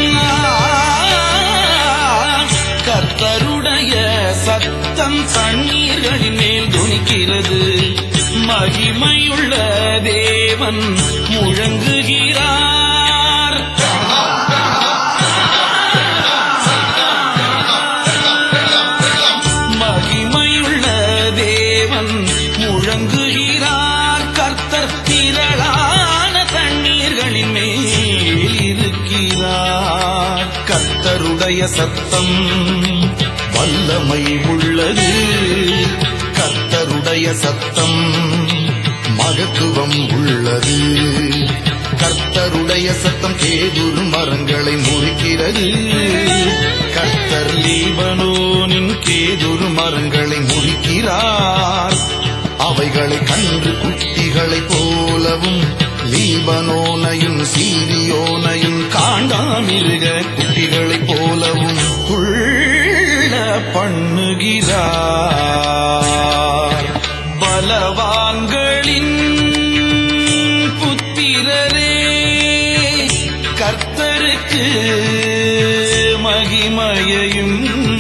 கர்த்தருடைய சத்தம் தண்ணீர்களின் மேல் துணிக்கிறது மகிமையுள்ள தேவன் முழங்குகிறார் மகிமையுள்ள தேவன் முழங்குகிறார் கர்த்தர் திரளான தண்ணீர்களின் மேல் இருக்கிறார் கர்த்தருடைய சத்தம் வல்லமை உள்ளது கர்த்தருடைய சத்தம் மகத்துவம் உள்ளது கர்த்தருடைய சத்தம் கேதுரு மரங்களை முறிக்கிறது கர்த்தர் லீபனோனின் கேதுரு மரங்களை முறிக்கிறார் அவைகளை கன்று குட்டிகளைப் போலவும் லீபனோனையும் சீரியோனையும் காண்டாமிருக குட்டிகளைப் போலவும் உள்ள பண்ணுகிறார் பலவான்களின் புத்திரரே கர்த்தருக்கு மகிமையையும்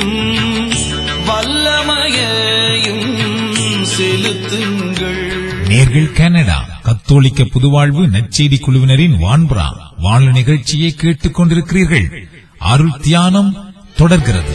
வல்லமையையும் செலுத்துங்கள் நேர்கள் கனடா கத்தோலிக்க புதுவாழ்வு நற்செய்தி குழுவினரின் வான்புரா வாழ் நிகழ்ச்சியை கேட்டுக் கொண்டிருக்கிறீர்கள் அருள் தியானம் தொடர்கிறது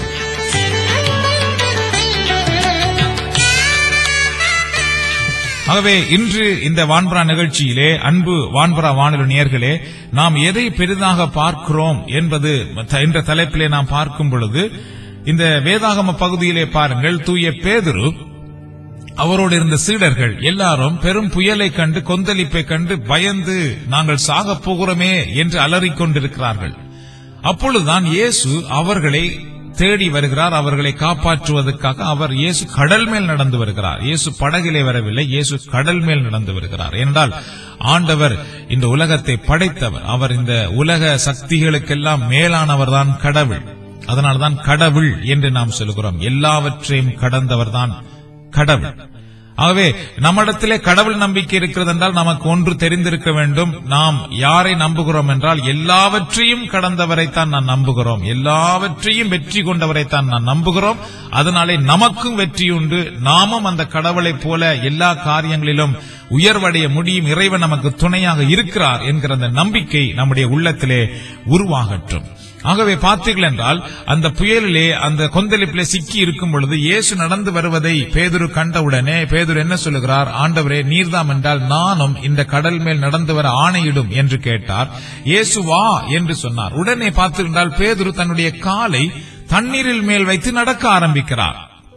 ஆகவே இன்று இந்த வான்பரா நிகழ்ச்சியிலே அன்பு வான்பரா வானொலி நேயர்களே நாம் எதை பெரிதாக பார்க்கிறோம் என்பது த- என்ற தலைப்பிலே நாம் பார்க்கும் பொழுது இந்த வேதாகம பகுதியிலே பாருங்கள் தூய பேதுரு அவரோடு இருந்த சீடர்கள் எல்லாரும் பெரும் புயலை கண்டு கொந்தளிப்பை கண்டு பயந்து நாங்கள் சாகப் போகிறோமே என்று அலறிக் கொண்டிருக்கிறார்கள் அப்பொழுதுதான் இயேசு அவர்களை தேடி வருகிறார் அவர்களை காப்பாற்றுவதற்காக அவர் இயேசு கடல் மேல் நடந்து வருகிறார் இயேசு படகிலே வரவில்லை இயேசு கடல் மேல் நடந்து வருகிறார் என்றால் ஆண்டவர் இந்த உலகத்தை படைத்தவர் அவர் இந்த உலக சக்திகளுக்கெல்லாம் மேலானவர்தான் கடவுள் அதனால்தான் கடவுள் என்று நாம் சொல்கிறோம் எல்லாவற்றையும் கடந்தவர்தான் கடவுள் ஆகவே நம்மிடத்திலே கடவுள் நம்பிக்கை இருக்கிறது என்றால் நமக்கு ஒன்று தெரிந்திருக்க வேண்டும் நாம் யாரை நம்புகிறோம் என்றால் எல்லாவற்றையும் கடந்தவரைத்தான் நான் நம்புகிறோம் எல்லாவற்றையும் வெற்றி கொண்டவரைத்தான் நான் நம்புகிறோம் அதனாலே நமக்கும் வெற்றி உண்டு நாமும் அந்த கடவுளைப் போல எல்லா காரியங்களிலும் உயர்வடைய முடியும் இறைவன் நமக்கு துணையாக இருக்கிறார் என்கிற அந்த நம்பிக்கை நம்முடைய உள்ளத்திலே உருவாகட்டும் ஆகவே பார்த்தீர்கள் என்றால் அந்த புயலிலே அந்த கொந்தளிப்பிலே சிக்கி இருக்கும் பொழுது இயேசு நடந்து வருவதை பேதுரு கண்டவுடனே பேதுரு என்ன சொல்லுகிறார் ஆண்டவரே நீர்தாம் என்றால் நானும் இந்த கடல் மேல் நடந்து வர ஆணையிடும் என்று கேட்டார் இயேசு வா என்று சொன்னார் உடனே பார்த்திருந்தால் பேதுரு தன்னுடைய காலை தண்ணீரில் மேல் வைத்து நடக்க ஆரம்பிக்கிறார்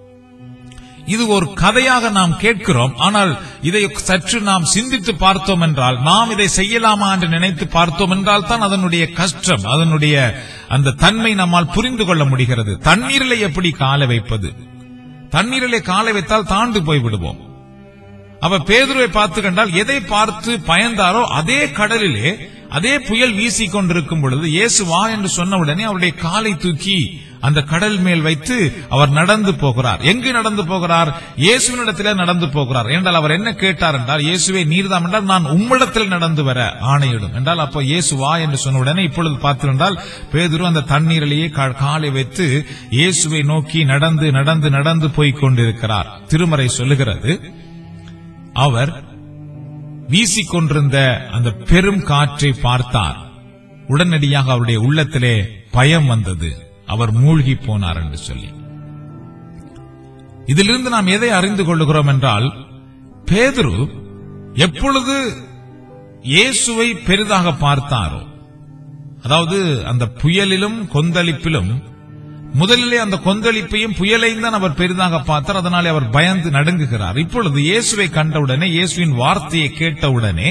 இது ஒரு கதையாக நாம் கேட்கிறோம் ஆனால் இதை சற்று நாம் சிந்தித்து பார்த்தோம் என்றால் நாம் இதை செய்யலாமா என்று நினைத்து பார்த்தோம் என்றால் தான் அதனுடைய கஷ்டம் அதனுடைய அந்த தன்மை நம்மால் புரிந்து கொள்ள முடிகிறது தண்ணீரிலே எப்படி காலை வைப்பது தண்ணீரிலே காலை வைத்தால் தாண்டு போய் விடுவோம் அவ பேதுருவை பார்த்து கண்டால் எதை பார்த்து பயந்தாரோ அதே கடலிலே அதே புயல் வீசிக் கொண்டிருக்கும் பொழுது இயேசு வா என்று சொன்ன உடனே அவருடைய காலை தூக்கி அந்த கடல் மேல் வைத்து அவர் நடந்து போகிறார் எங்கு நடந்து போகிறார் இயேசுவினிடத்திலே நடந்து போகிறார் என்றால் அவர் என்ன கேட்டார் என்றால் இயேசுவே நீர்தாம் என்றால் நான் உம்மிடத்தில் நடந்து வர ஆணையிடும் என்றால் அப்போ இயேசு வா என்று சொன்ன உடனே இப்பொழுது பார்த்திருந்தால் பேதுரு அந்த தண்ணீரிலேயே கா- காலை வைத்து இயேசுவை நோக்கி நடந்து நடந்து நடந்து போய்க் கொண்டிருக்கிறார் திருமறை சொல்லுகிறது அவர் வீசிக்கொண்டிருந்த அந்த பெரும் காற்றை பார்த்தார் உடனடியாக அவருடைய உள்ளத்திலே பயம் வந்தது அவர் மூழ்கி போனார் என்று சொல்லி இதிலிருந்து நாம் எதை அறிந்து கொள்ளுகிறோம் என்றால் பேதுரு எப்பொழுது இயேசுவை பெரிதாக பார்த்தாரோ அதாவது அந்த புயலிலும் கொந்தளிப்பிலும் முதலிலே அந்த கொந்தளிப்பையும் புயலையும் தான் அவர் பெரிதாக பார்த்தார் அதனாலே அவர் பயந்து நடுங்குகிறார் இப்பொழுது இயேசுவை கண்டவுடனே இயேசுவின் வார்த்தையை கேட்டவுடனே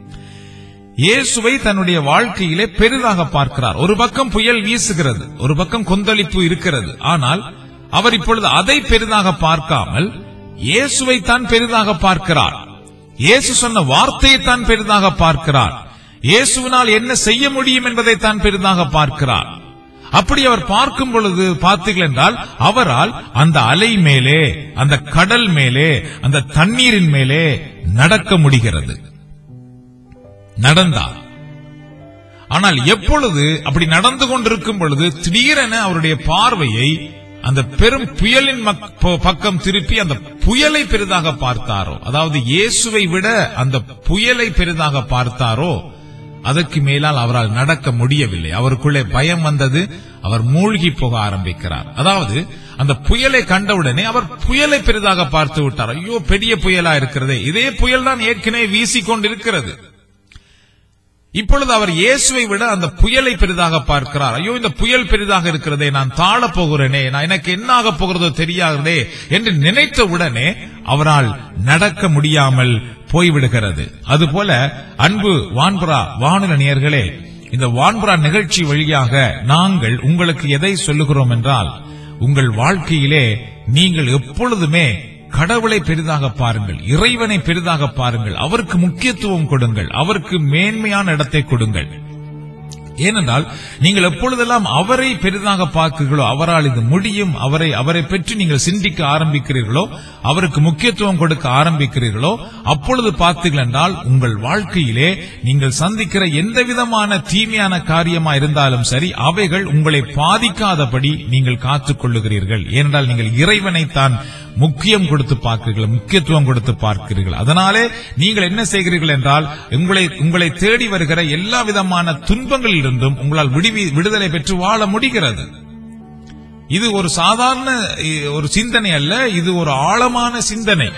இயேசுவை தன்னுடைய வாழ்க்கையிலே பெரிதாக பார்க்கிறார் ஒரு பக்கம் புயல் வீசுகிறது ஒரு பக்கம் கொந்தளிப்பு இருக்கிறது ஆனால் அவர் இப்பொழுது அதை பெரிதாக பார்க்காமல் இயேசுவை தான் பெரிதாக பார்க்கிறார் இயேசு சொன்ன வார்த்தையை தான் பெரிதாக பார்க்கிறார் இயேசுவினால் என்ன செய்ய முடியும் என்பதை தான் பெரிதாக பார்க்கிறார் அப்படி அவர் பார்க்கும் பொழுது பார்த்தீர்கள் என்றால் அவரால் அந்த அலை மேலே அந்த கடல் மேலே அந்த தண்ணீரின் மேலே நடக்க முடிகிறது நடந்தார் ஆனால் எப்பொழுது அப்படி நடந்து கொண்டிருக்கும் பொழுது திடீரென அவருடைய பார்வையை அந்த பெரும் புயலின் மக்- ப- பக்கம் திருப்பி அந்த புயலை பெரிதாக பார்த்தாரோ அதாவது இயேசுவை விட அந்த புயலை பெரிதாக பார்த்தாரோ அதற்கு மேலால் அவரால் நடக்க முடியவில்லை அவருக்குள்ளே பயம் வந்தது அவர் மூழ்கி போக ஆரம்பிக்கிறார் அதாவது அந்த புயலை கண்டவுடனே அவர் புயலை பெரிதாக பார்த்து விட்டார் ஐயோ பெரிய புயலா இருக்கிறதே இதே புயல் தான் ஏற்கனவே வீசிக்கொண்டிருக்கிறது இப்பொழுது அவர் இயேசுவை விட அந்த புயலை பெரிதாக பார்க்கிறார் ஐயோ இந்த புயல் பெரிதாக இருக்கிறதே நான் தாழப் போகிறேனே நான் எனக்கு என்ன ஆகப் போகிறதோ தெரியாதே என்று நினைத்த உடனே அவரால் நடக்க முடியாமல் போய்விடுகிறது அதுபோல அன்பு வான்புரா வானொலி நேயர்களே இந்த வான்புரா நிகழ்ச்சி வழியாக நாங்கள் உங்களுக்கு எதை சொல்லுகிறோம் என்றால் உங்கள் வாழ்க்கையிலே நீங்கள் எப்பொழுதுமே கடவுளை பெரிதாக பாருங்கள் இறைவனை பெரிதாக பாருங்கள் அவருக்கு முக்கியத்துவம் கொடுங்கள் அவருக்கு மேன்மையான இடத்தை கொடுங்கள் ஏனென்றால் நீங்கள் எப்பொழுதெல்லாம் அவரை பெரிதாக பார்க்கிறீர்களோ அவரால் இது முடியும் அவரை அவரை பற்றி நீங்கள் சிந்திக்க ஆரம்பிக்கிறீர்களோ அவருக்கு முக்கியத்துவம் கொடுக்க ஆரம்பிக்கிறீர்களோ அப்பொழுது பார்த்தீர்கள் என்றால் உங்கள் வாழ்க்கையிலே நீங்கள் சந்திக்கிற எந்த விதமான தீமையான காரியமா இருந்தாலும் சரி அவைகள் உங்களை பாதிக்காதபடி நீங்கள் காத்துக் கொள்ளுகிறீர்கள் ஏனென்றால் நீங்கள் இறைவனைத்தான் முக்கியம் கொடுத்து பார்க்கிறீர்கள் முக்கியத்துவம் கொடுத்து பார்க்கிறீர்கள் அதனாலே நீங்கள் என்ன செய்கிறீர்கள் என்றால் உங்களை உங்களை தேடி வருகிற எல்லா விதமான துன்பங்களில் இருந்தும் உங்களால் விடுவி விடுதலை பெற்று வாழ முடிகிறது இது ஒரு சாதாரண இ, ஒரு சிந்தனை அல்ல இது ஒரு ஆழமான சிந்தனை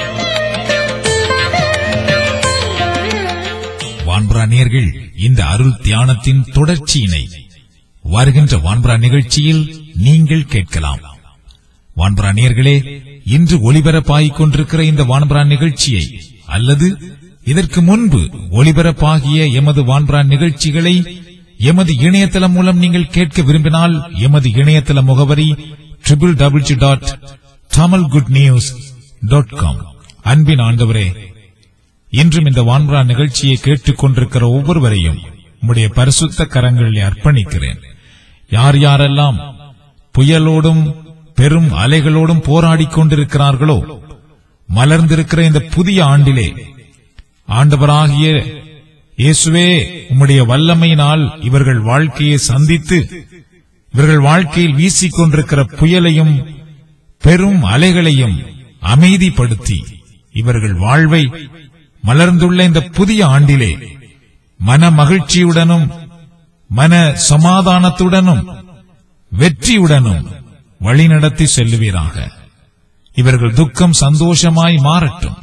வான்புராணியர்கள் இந்த அருள் தியானத்தின் தொடர்ச்சியினை வருகின்ற வான்புரா நிகழ்ச்சியில் நீங்கள் கேட்கலாம் வான்புரா நேர்களே இன்று ஒளிபரப்பாகிக் கொண்டிருக்கிற இந்த வான்புரா நிகழ்ச்சியை அல்லது இதற்கு முன்பு ஒளிபரப்பாகிய எமது வான்புரா நிகழ்ச்சிகளை எமது இணையதளம் மூலம் நீங்கள் கேட்க விரும்பினால் எமது இணையதள முகவரி triple W dot Tamil good news dot com அன்பின் ஆண்டவரே இன்றும் இந்த வான்புரா நிகழ்ச்சியை கேட்டுக் கொண்டிருக்கிற ஒவ்வொருவரையும் உம்முடைய பரிசுத்த கரங்களில் அர்ப்பணிக்கிறேன் யார் யாரெல்லாம் புயலோடும் பெரும் அலைகளோடும் போராடிக் கொண்டிருக்கிறார்களோ மலர்ந்திருக்கிற இந்த புதிய ஆண்டிலே ஆண்டவராகிய இயேசுவே உம்முடைய வல்லமையினால் இவர்கள் வாழ்க்கையை சந்தித்து இவர்கள் வாழ்க்கையில் வீசிக் கொண்டிருக்கிற புயலையும் பெரும் அலைகளையும் அமைதிப்படுத்தி இவர்கள் வாழ்வை மலர்ந்துள்ள இந்த புதிய ஆண்டிலே மன மகிழ்ச்சியுடனும் மன சமாதானத்துடனும் வெற்றியுடனும் வழிநடத்தி செல்லுவீராக இவர்கள் துக்கம் சந்தோஷமாய் மாறட்டும்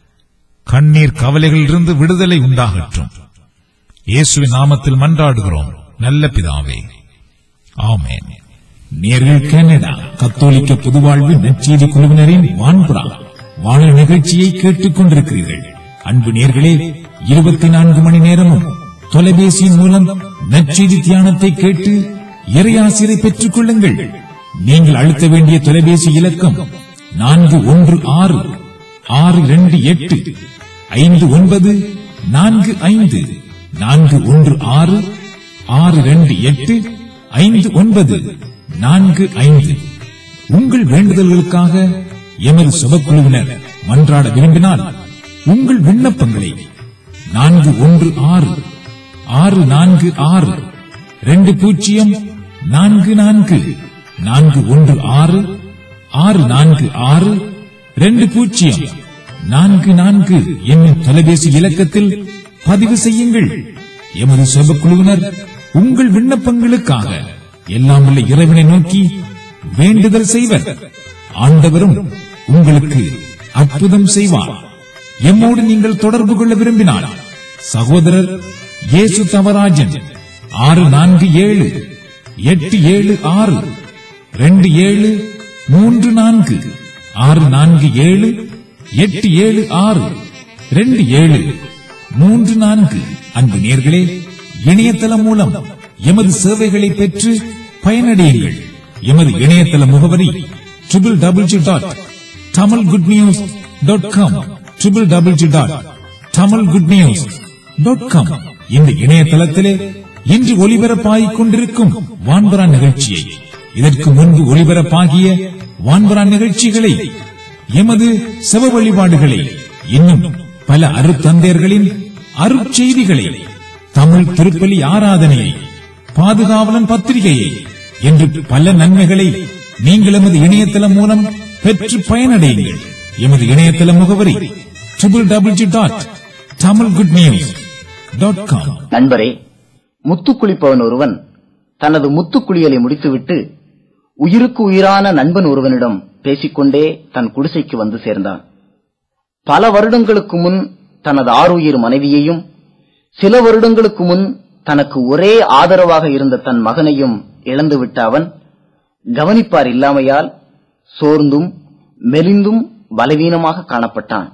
கண்ணீர் கவலைகளிலிருந்து விடுதலை உண்டாகட்டும் இயேசுவின் நாமத்தில் மன்றாடுகிறோம் நல்ல பிதாவே ஆமென் நேர்கள் கனடா கத்தோலிக்க பொதுவாழ்வு நற்செய்தி குழுவினரின் வான்புறா வாழ நிகழ்ச்சியை கேட்டுக் கொண்டிருக்கிறீர்கள் அன்பு நேர்களே இருபத்தி நான்கு மணி நேரமும் தொலைபேசியின் மூலம் நற்செய்தி தியானத்தை கேட்டு இறையாசிரை பெற்றுக் கொள்ளுங்கள் நீங்கள் அழுத்த வேண்டிய தொலைபேசி இலக்கம் நான்கு ஒன்று ஆறு ஆறு இரண்டு எட்டு ஐந்து ஒன்பது நான்கு ஐந்து நான்கு ஒன்று ஆறு ஆறு இரண்டு எட்டு ஐந்து ஒன்பது நான்கு ஐந்து உங்கள் வேண்டுதல்களுக்காக எமது சுபக்குழுவினர் மன்றாட விரும்பினால் உங்கள் விண்ணப்பங்களை நான்கு ஒன்று ஆறு ஆறு நான்கு ஆறு ரெண்டு பூஜ்ஜியம் நான்கு நான்கு நான்கு ஒன்று ஆறு ஆறு நான்கு ஆறு ரெண்டு பூஜ்ஜியம் நான்கு நான்கு என்னும் தொலைபேசி இலக்கத்தில் பதிவு செய்யுங்கள் எமது சுபக்குழுவினர் உங்கள் விண்ணப்பங்களுக்காக எல்லாம் உள்ள இறைவனை நோக்கி வேண்டுதல் செய்வர் ஆண்டவரும் உங்களுக்கு அற்புதம் செய்வார் எம்மோடு நீங்கள் தொடர்பு கொள்ள விரும்பினால் சகோதரர் இயேசு தவராஜன் ஆறு நான்கு ஏழு எட்டு ஏழு ஆறு ரெண்டு ஏழு மூன்று நான்கு ஆறு நான்கு ஏழு எட்டு ஏழு ஆறு ரெண்டு ஏழு மூன்று நான்கு அன்பு நேர்களே இணையதளம் மூலம் எமது சேவைகளை பெற்று பயனடையுங்கள் எமது இணையதள முகவரி triple double G dot Tamil good news dot com triple double G dot Tamil good news dot com இந்த இணையதளத்திலே இன்று ஒலிபரப்பாகிக் கொண்டிருக்கும் வான்பரா நிகழ்ச்சியை இதற்கு முன்பு ஒலிபரப்பாகிய வான்பரா நிகழ்ச்சிகளை எமது செவ வழிபாடுகளை இன்னும் பல அருத்தந்தையர்களின் அருட்செய்திகளை தமிழ் திருப்பலி ஆராதனையை பாதுகாவலன் பத்திரிகையை என்று பல நன்மைகளை நீங்கள் எமது இணையதளம் மூலம் பெற்று பயனடையுங்கள் எமது இணையதள முகவரி triple double G dot Tamil good news dot com நண்பரே முத்துக்குளிப்பவன் ஒருவன் தனது முத்துக்குளியலை முடித்துவிட்டு உயிருக்கு உயிரான நண்பன் ஒருவனிடம் பேசிக்கொண்டே தன் குடிசைக்கு வந்து சேர்ந்தான் பல வருடங்களுக்கு முன் தனது ஆருயிர் மனைவியையும் சில வருடங்களுக்கு முன் தனக்கு ஒரே ஆதரவாக இருந்த தன் மகனையும் இழந்துவிட்ட அவன் கவனிப்பார் இல்லாமையால் சோர்ந்தும் மெலிந்தும் பலவீனமாக காணப்பட்டான்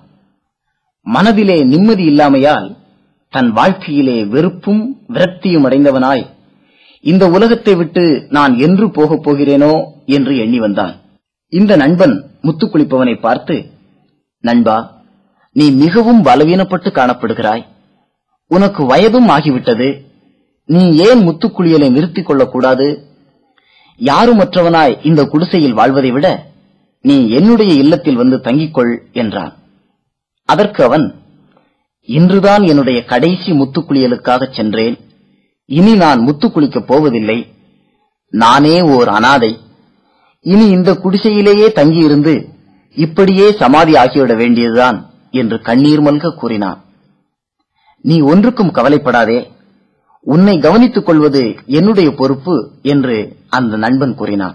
மனதிலே நிம்மதி இல்லாமையால் தன் வாழ்க்கையிலே வெறுப்பும் விரக்தியும் அடைந்தவனாய் இந்த உலகத்தை விட்டு நான் என்று போகப் போகிறேனோ என்று எண்ணி வந்தான் இந்த நண்பன் முத்துக்குளிப்பவனை பார்த்து நண்பா நீ மிகவும் பலவீனப்பட்டு காணப்படுகிறாய் உனக்கு வயதும் ஆகிவிட்டது நீ ஏன் முத்துக்குளியலை நிறுத்திக் கொள்ளக்கூடாது யாருமற்றவனாய் இந்த குடிசையில் வாழ்வதை விட நீ என்னுடைய இல்லத்தில் வந்து தங்கிக்கொள் என்றான் அதற்கு அவன் இன்றுதான் என்னுடைய கடைசி முத்துக்குளியலுக்காக சென்றேன் இனி நான் முத்துக்குளிக்கப் போவதில்லை நானே ஓர் அனாதை இனி இந்த குடிசையிலேயே தங்கியிருந்து இப்படியே சமாதி ஆகிவிட வேண்டியதுதான் என்று கண்ணீர் மல்க கூறினான் நீ ஒன்றுக்கும் கவலைப்படாதே உன்னை கவனித்துக் கொள்வது என்னுடைய பொறுப்பு என்று அந்த நண்பன் கூறினான்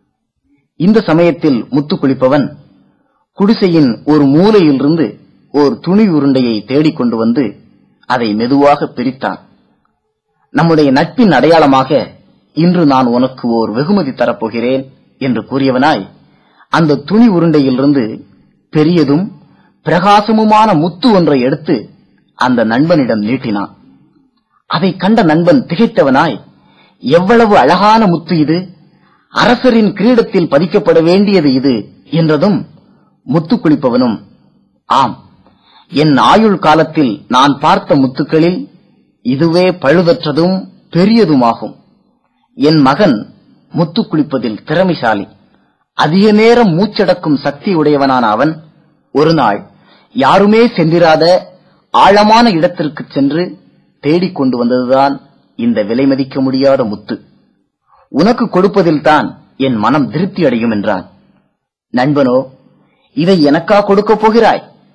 இந்த சமயத்தில் முத்து குளிப்பவன் குடிசையின் ஒரு மூலையிலிருந்து ஓர் துணி உருண்டையை தேடிக் கொண்டு வந்து அதை மெதுவாக பிரித்தான் நம்முடைய நட்பின் அடையாளமாக இன்று நான் உனக்கு ஓர் வெகுமதி தரப்போகிறேன் என்று கூறியவனாய் அந்த துணி உருண்டையிலிருந்து பெரியதும் பிரகாசமுமான முத்து ஒன்றை எடுத்து அந்த நண்பனிடம் நீட்டினான் அதை கண்ட நண்பன் திகைத்தவனாய் எவ்வளவு அழகான முத்து இது அரசரின் கிரீடத்தில் பதிக்கப்பட வேண்டியது இது என்றதும் முத்து குளிப்பவனும் ஆம் என் ஆயுள் காலத்தில் நான் பார்த்த முத்துக்களில் இதுவே பழுதற்றதும் பெரியதுமாகும் என் மகன் முத்து குளிப்பதில் திறமைசாலி அதிக நேரம் மூச்சடக்கும் சக்தி உடையவனான அவன் ஒரு நாள் யாருமே சென்றிராத ஆழமான இடத்திற்கு சென்று தேடிக் கொண்டு வந்ததுதான் இந்த விலை மதிக்க முடியாத முத்து உனக்கு கொடுப்பதில்தான் என் மனம் திருப்தி அடையும் என்றான் நண்பனோ இதை எனக்கா கொடுக்கப் போகிறாய்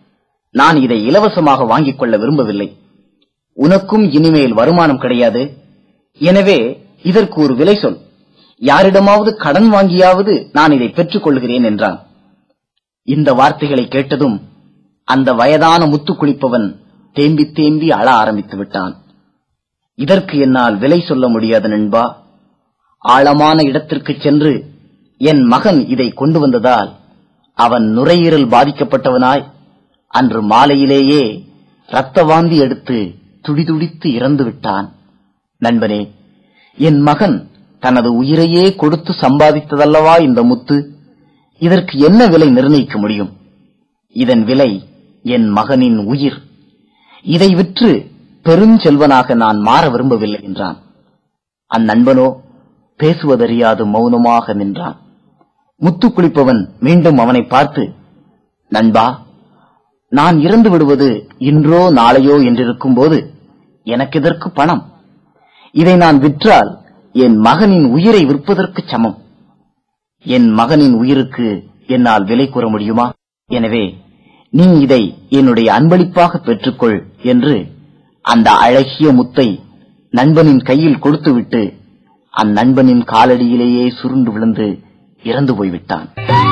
நான் இதை இலவசமாக வாங்கிக் கொள்ள விரும்பவில்லை உனக்கும் இனிமேல் வருமானம் கிடையாது எனவே இதற்கு ஒரு விலை சொல் யாரிடமாவது கடன் வாங்கியாவது நான் இதை பெற்றுக் கொள்கிறேன் என்றான் இந்த வார்த்தைகளை கேட்டதும் அந்த வயதான முத்து குளிப்பவன் தேம்பி தேம்பி அழ ஆரம்பித்து விட்டான் இதற்கு என்னால் விலை சொல்ல முடியாது நண்பா ஆழமான இடத்திற்கு சென்று என் மகன் இதை கொண்டு வந்ததால் அவன் நுரையீரல் பாதிக்கப்பட்டவனாய் அன்று மாலையிலேயே இரத்த வாந்தி எடுத்து துடிதுடித்து இறந்து விட்டான் நண்பனே என் மகன் தனது உயிரையே கொடுத்து சம்பாதித்ததல்லவா இந்த முத்து இதற்கு என்ன விலை நிர்ணயிக்க முடியும் இதன் விலை என் மகனின் உயிர் இதை விற்று பெருஞ்செல்வனாக நான் மாற விரும்பவில்லை என்றான் அந்நண்பனோ பேசுவதறியாது மௌனமாக நின்றான் முத்து குளிப்பவன் மீண்டும் அவனை பார்த்து நண்பா நான் இறந்து விடுவது இன்றோ நாளையோ என்றிருக்கும் போது எனக்கு இதற்கு பணம் இதை நான் விற்றால் என் மகனின் உயிரை விற்பதற்கு சமம் என் மகனின் உயிருக்கு என்னால் விலை கூற முடியுமா எனவே நீ இதை என்னுடைய அன்பளிப்பாக பெற்றுக்கொள் என்று அந்த அழகிய முத்தை நண்பனின் கையில் கொடுத்துவிட்டு அந்நண்பனின் காலடியிலேயே சுருண்டு விழுந்து இறந்து போய்விட்டான்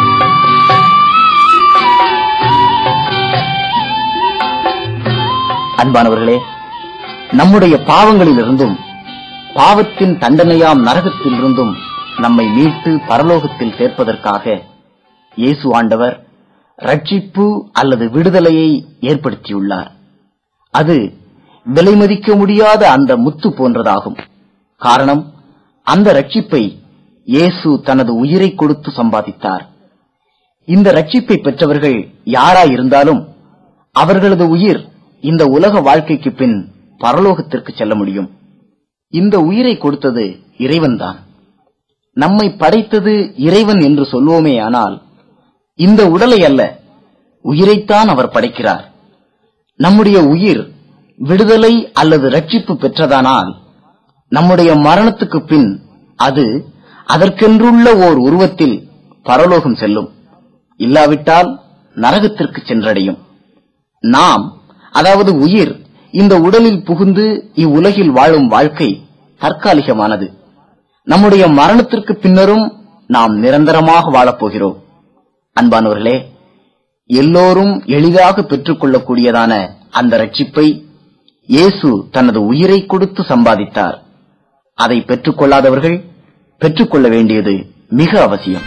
அன்பானவர்களே நம்முடைய பாவங்களிலிருந்தும் பாவத்தின் தண்டனையாம் நரகத்திலிருந்தும் நம்மை மீட்டு பரலோகத்தில் சேர்ப்பதற்காக இயேசு ஆண்டவர் ரட்சிப்பு அல்லது விடுதலையை ஏற்படுத்தியுள்ளார் அது விலை மதிக்க முடியாத அந்த முத்து போன்றதாகும் காரணம் அந்த ரட்சிப்பை இயேசு தனது உயிரை கொடுத்து சம்பாதித்தார் இந்த ரட்சிப்பை பெற்றவர்கள் யாராயிருந்தாலும் அவர்களது உயிர் இந்த உலக வாழ்க்கைக்கு பின் பரலோகத்திற்கு செல்ல முடியும் இந்த உயிரை கொடுத்தது இறைவன்தான் நம்மை படைத்தது இறைவன் என்று சொல்வோமே ஆனால் இந்த உடலை அல்ல உயிரைத்தான் அவர் படைக்கிறார் நம்முடைய உயிர் விடுதலை அல்லது ரட்சிப்பு பெற்றதானால் நம்முடைய மரணத்துக்கு பின் அது அதற்கென்றுள்ள ஓர் உருவத்தில் பரலோகம் செல்லும் இல்லாவிட்டால் நரகத்திற்கு சென்றடையும் நாம் அதாவது உயிர் இந்த உடலில் புகுந்து இவ்வுலகில் வாழும் வாழ்க்கை தற்காலிகமானது நம்முடைய மரணத்திற்கு பின்னரும் நாம் நிரந்தரமாக வாழப்போகிறோம் அன்பானவர்களே எல்லோரும் எளிதாக பெற்றுக்கொள்ளக்கூடியதான அந்த ரட்சிப்பை இயேசு தனது உயிரை கொடுத்து சம்பாதித்தார் அதை பெற்றுக்கொள்ளாதவர்கள் பெற்றுக்கொள்ள வேண்டியது மிக அவசியம்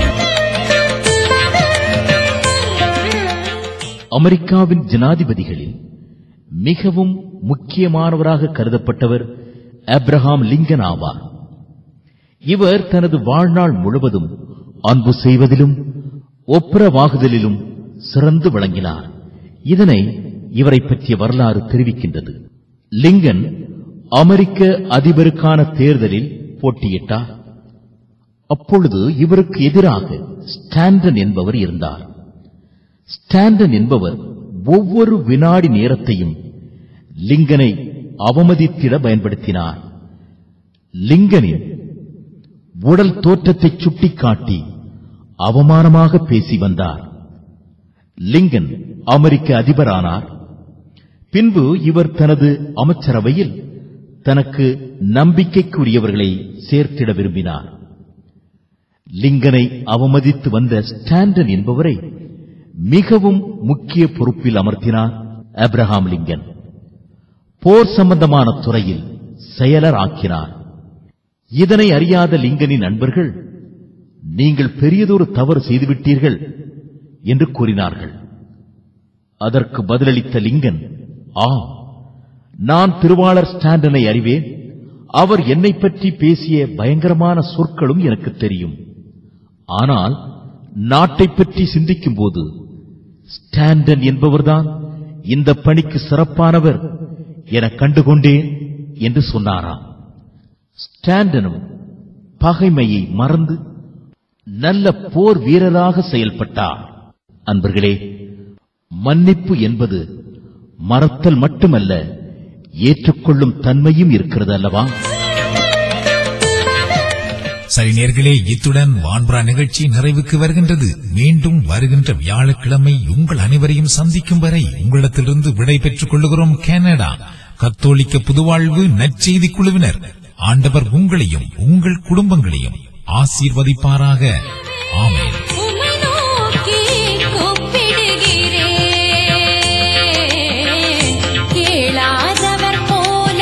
அமெரிக்காவின் ஜனாதிபதிகளில் மிகவும் முக்கியமானவராக கருதப்பட்டவர் ஆப்ரஹாம் லிங்கன் ஆவார் இவர் தனது வாழ்நாள் முழுவதும் அன்பு செய்வதிலும் ஒப்புரவாகுதலிலும் சிறந்து விளங்கினார் இதனை இவரை பற்றிய வரலாறு தெரிவிக்கின்றது லிங்கன் அமெரிக்க அதிபருக்கான தேர்தலில் போட்டியிட்டார் அப்பொழுது இவருக்கு எதிராக ஸ்டாண்டன் என்பவர் இருந்தார் ஸ்டாண்டன் என்பவர் ஒவ்வொரு வினாடி நேரத்தையும் லிங்கனை அவமதித்திட பயன்படுத்தினார் லிங்கனின் உடல் தோற்றத்தை சுட்டிக்காட்டி அவமானமாக பேசி வந்தார் லிங்கன் அமெரிக்க அதிபரானார் பின்பு இவர் தனது அமைச்சரவையில் தனக்கு நம்பிக்கைக்குரியவர்களை சேர்த்திட விரும்பினார் லிங்கனை அவமதித்து வந்த ஸ்டாண்டன் என்பவரை மிகவும் முக்கிய பொறுப்பில் அமர்த்தினார் ஆப்ரஹாம் லிங்கன் போர் சம்பந்தமான துறையில் செயலர் ஆக்கினார் இதனை அறியாத லிங்கனின் நண்பர்கள் நீங்கள் பெரியதொரு தவறு செய்துவிட்டீர்கள் என்று கூறினார்கள் அதற்கு பதிலளித்த லிங்கன் ஆ நான் திருவாளர் ஸ்டாண்டனை அறிவேன் அவர் என்னை பற்றி பேசிய பயங்கரமான சொற்களும் எனக்கு தெரியும் ஆனால் நாட்டை பற்றி சிந்திக்கும் போது ஸ்டாண்டன் என்பவர்தான் இந்த பணிக்கு சிறப்பானவர் என கண்டுகொண்டேன் என்று சொன்னாராம் ஸ்டாண்டனும் பகைமையை மறந்து நல்ல போர் வீரராக செயல்பட்டார் அன்பர்களே மன்னிப்பு என்பது மறத்தல் மட்டுமல்ல ஏற்றுக்கொள்ளும் தன்மையும் இருக்கிறது அல்லவா சரி நேர்களே இத்துடன் வான்புறா நிகழ்ச்சி நிறைவுக்கு வருகின்றது மீண்டும் வருகின்ற வியாழக்கிழமை உங்கள் அனைவரையும் சந்திக்கும் வரை உங்களிடத்திலிருந்து விடை பெற்றுக் கொள்ளுகிறோம் கனடா கத்தோலிக்க புதுவாழ்வு நற்செய்தி குழுவினர் ஆண்டவர் உங்களையும் உங்கள் குடும்பங்களையும் ஆசீர்வதிப்பாராக ஆமென் உம்மை நோக்கி கூப்பிடுகிறேன் கேளாதவர் போல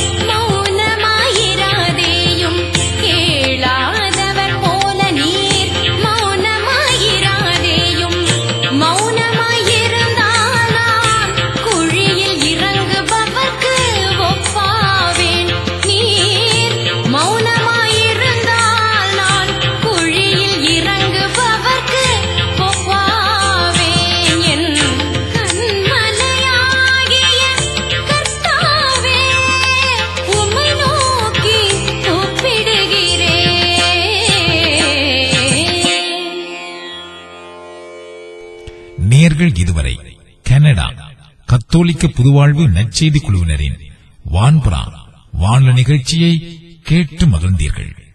மௌனமாயிராதேயும் கேளாதவர் போல நீர் மௌனமாயிராதேயும் மௌனமாயிருந்தால் நான் குழியில் இறங்குபவர்க்கு ஒப்பாவேன் நீர் மௌனமாயிருந்தால் நான் குழியில் இறங்குபவர்க்கு ஒப்பாவேன் என் கண்மலையாகிய கர்த்தாவே உம்மை நோக்கி கூப்பிடுகிறேன் நேர்கள் இதுவரை கனடா கத்தோலிக்க புதுவாழ்வு நற்செய்தி குழுவினரின் வான்புறா வானொலி நிகழ்ச்சியை கேட்டு மகிழ்ந்தீர்கள்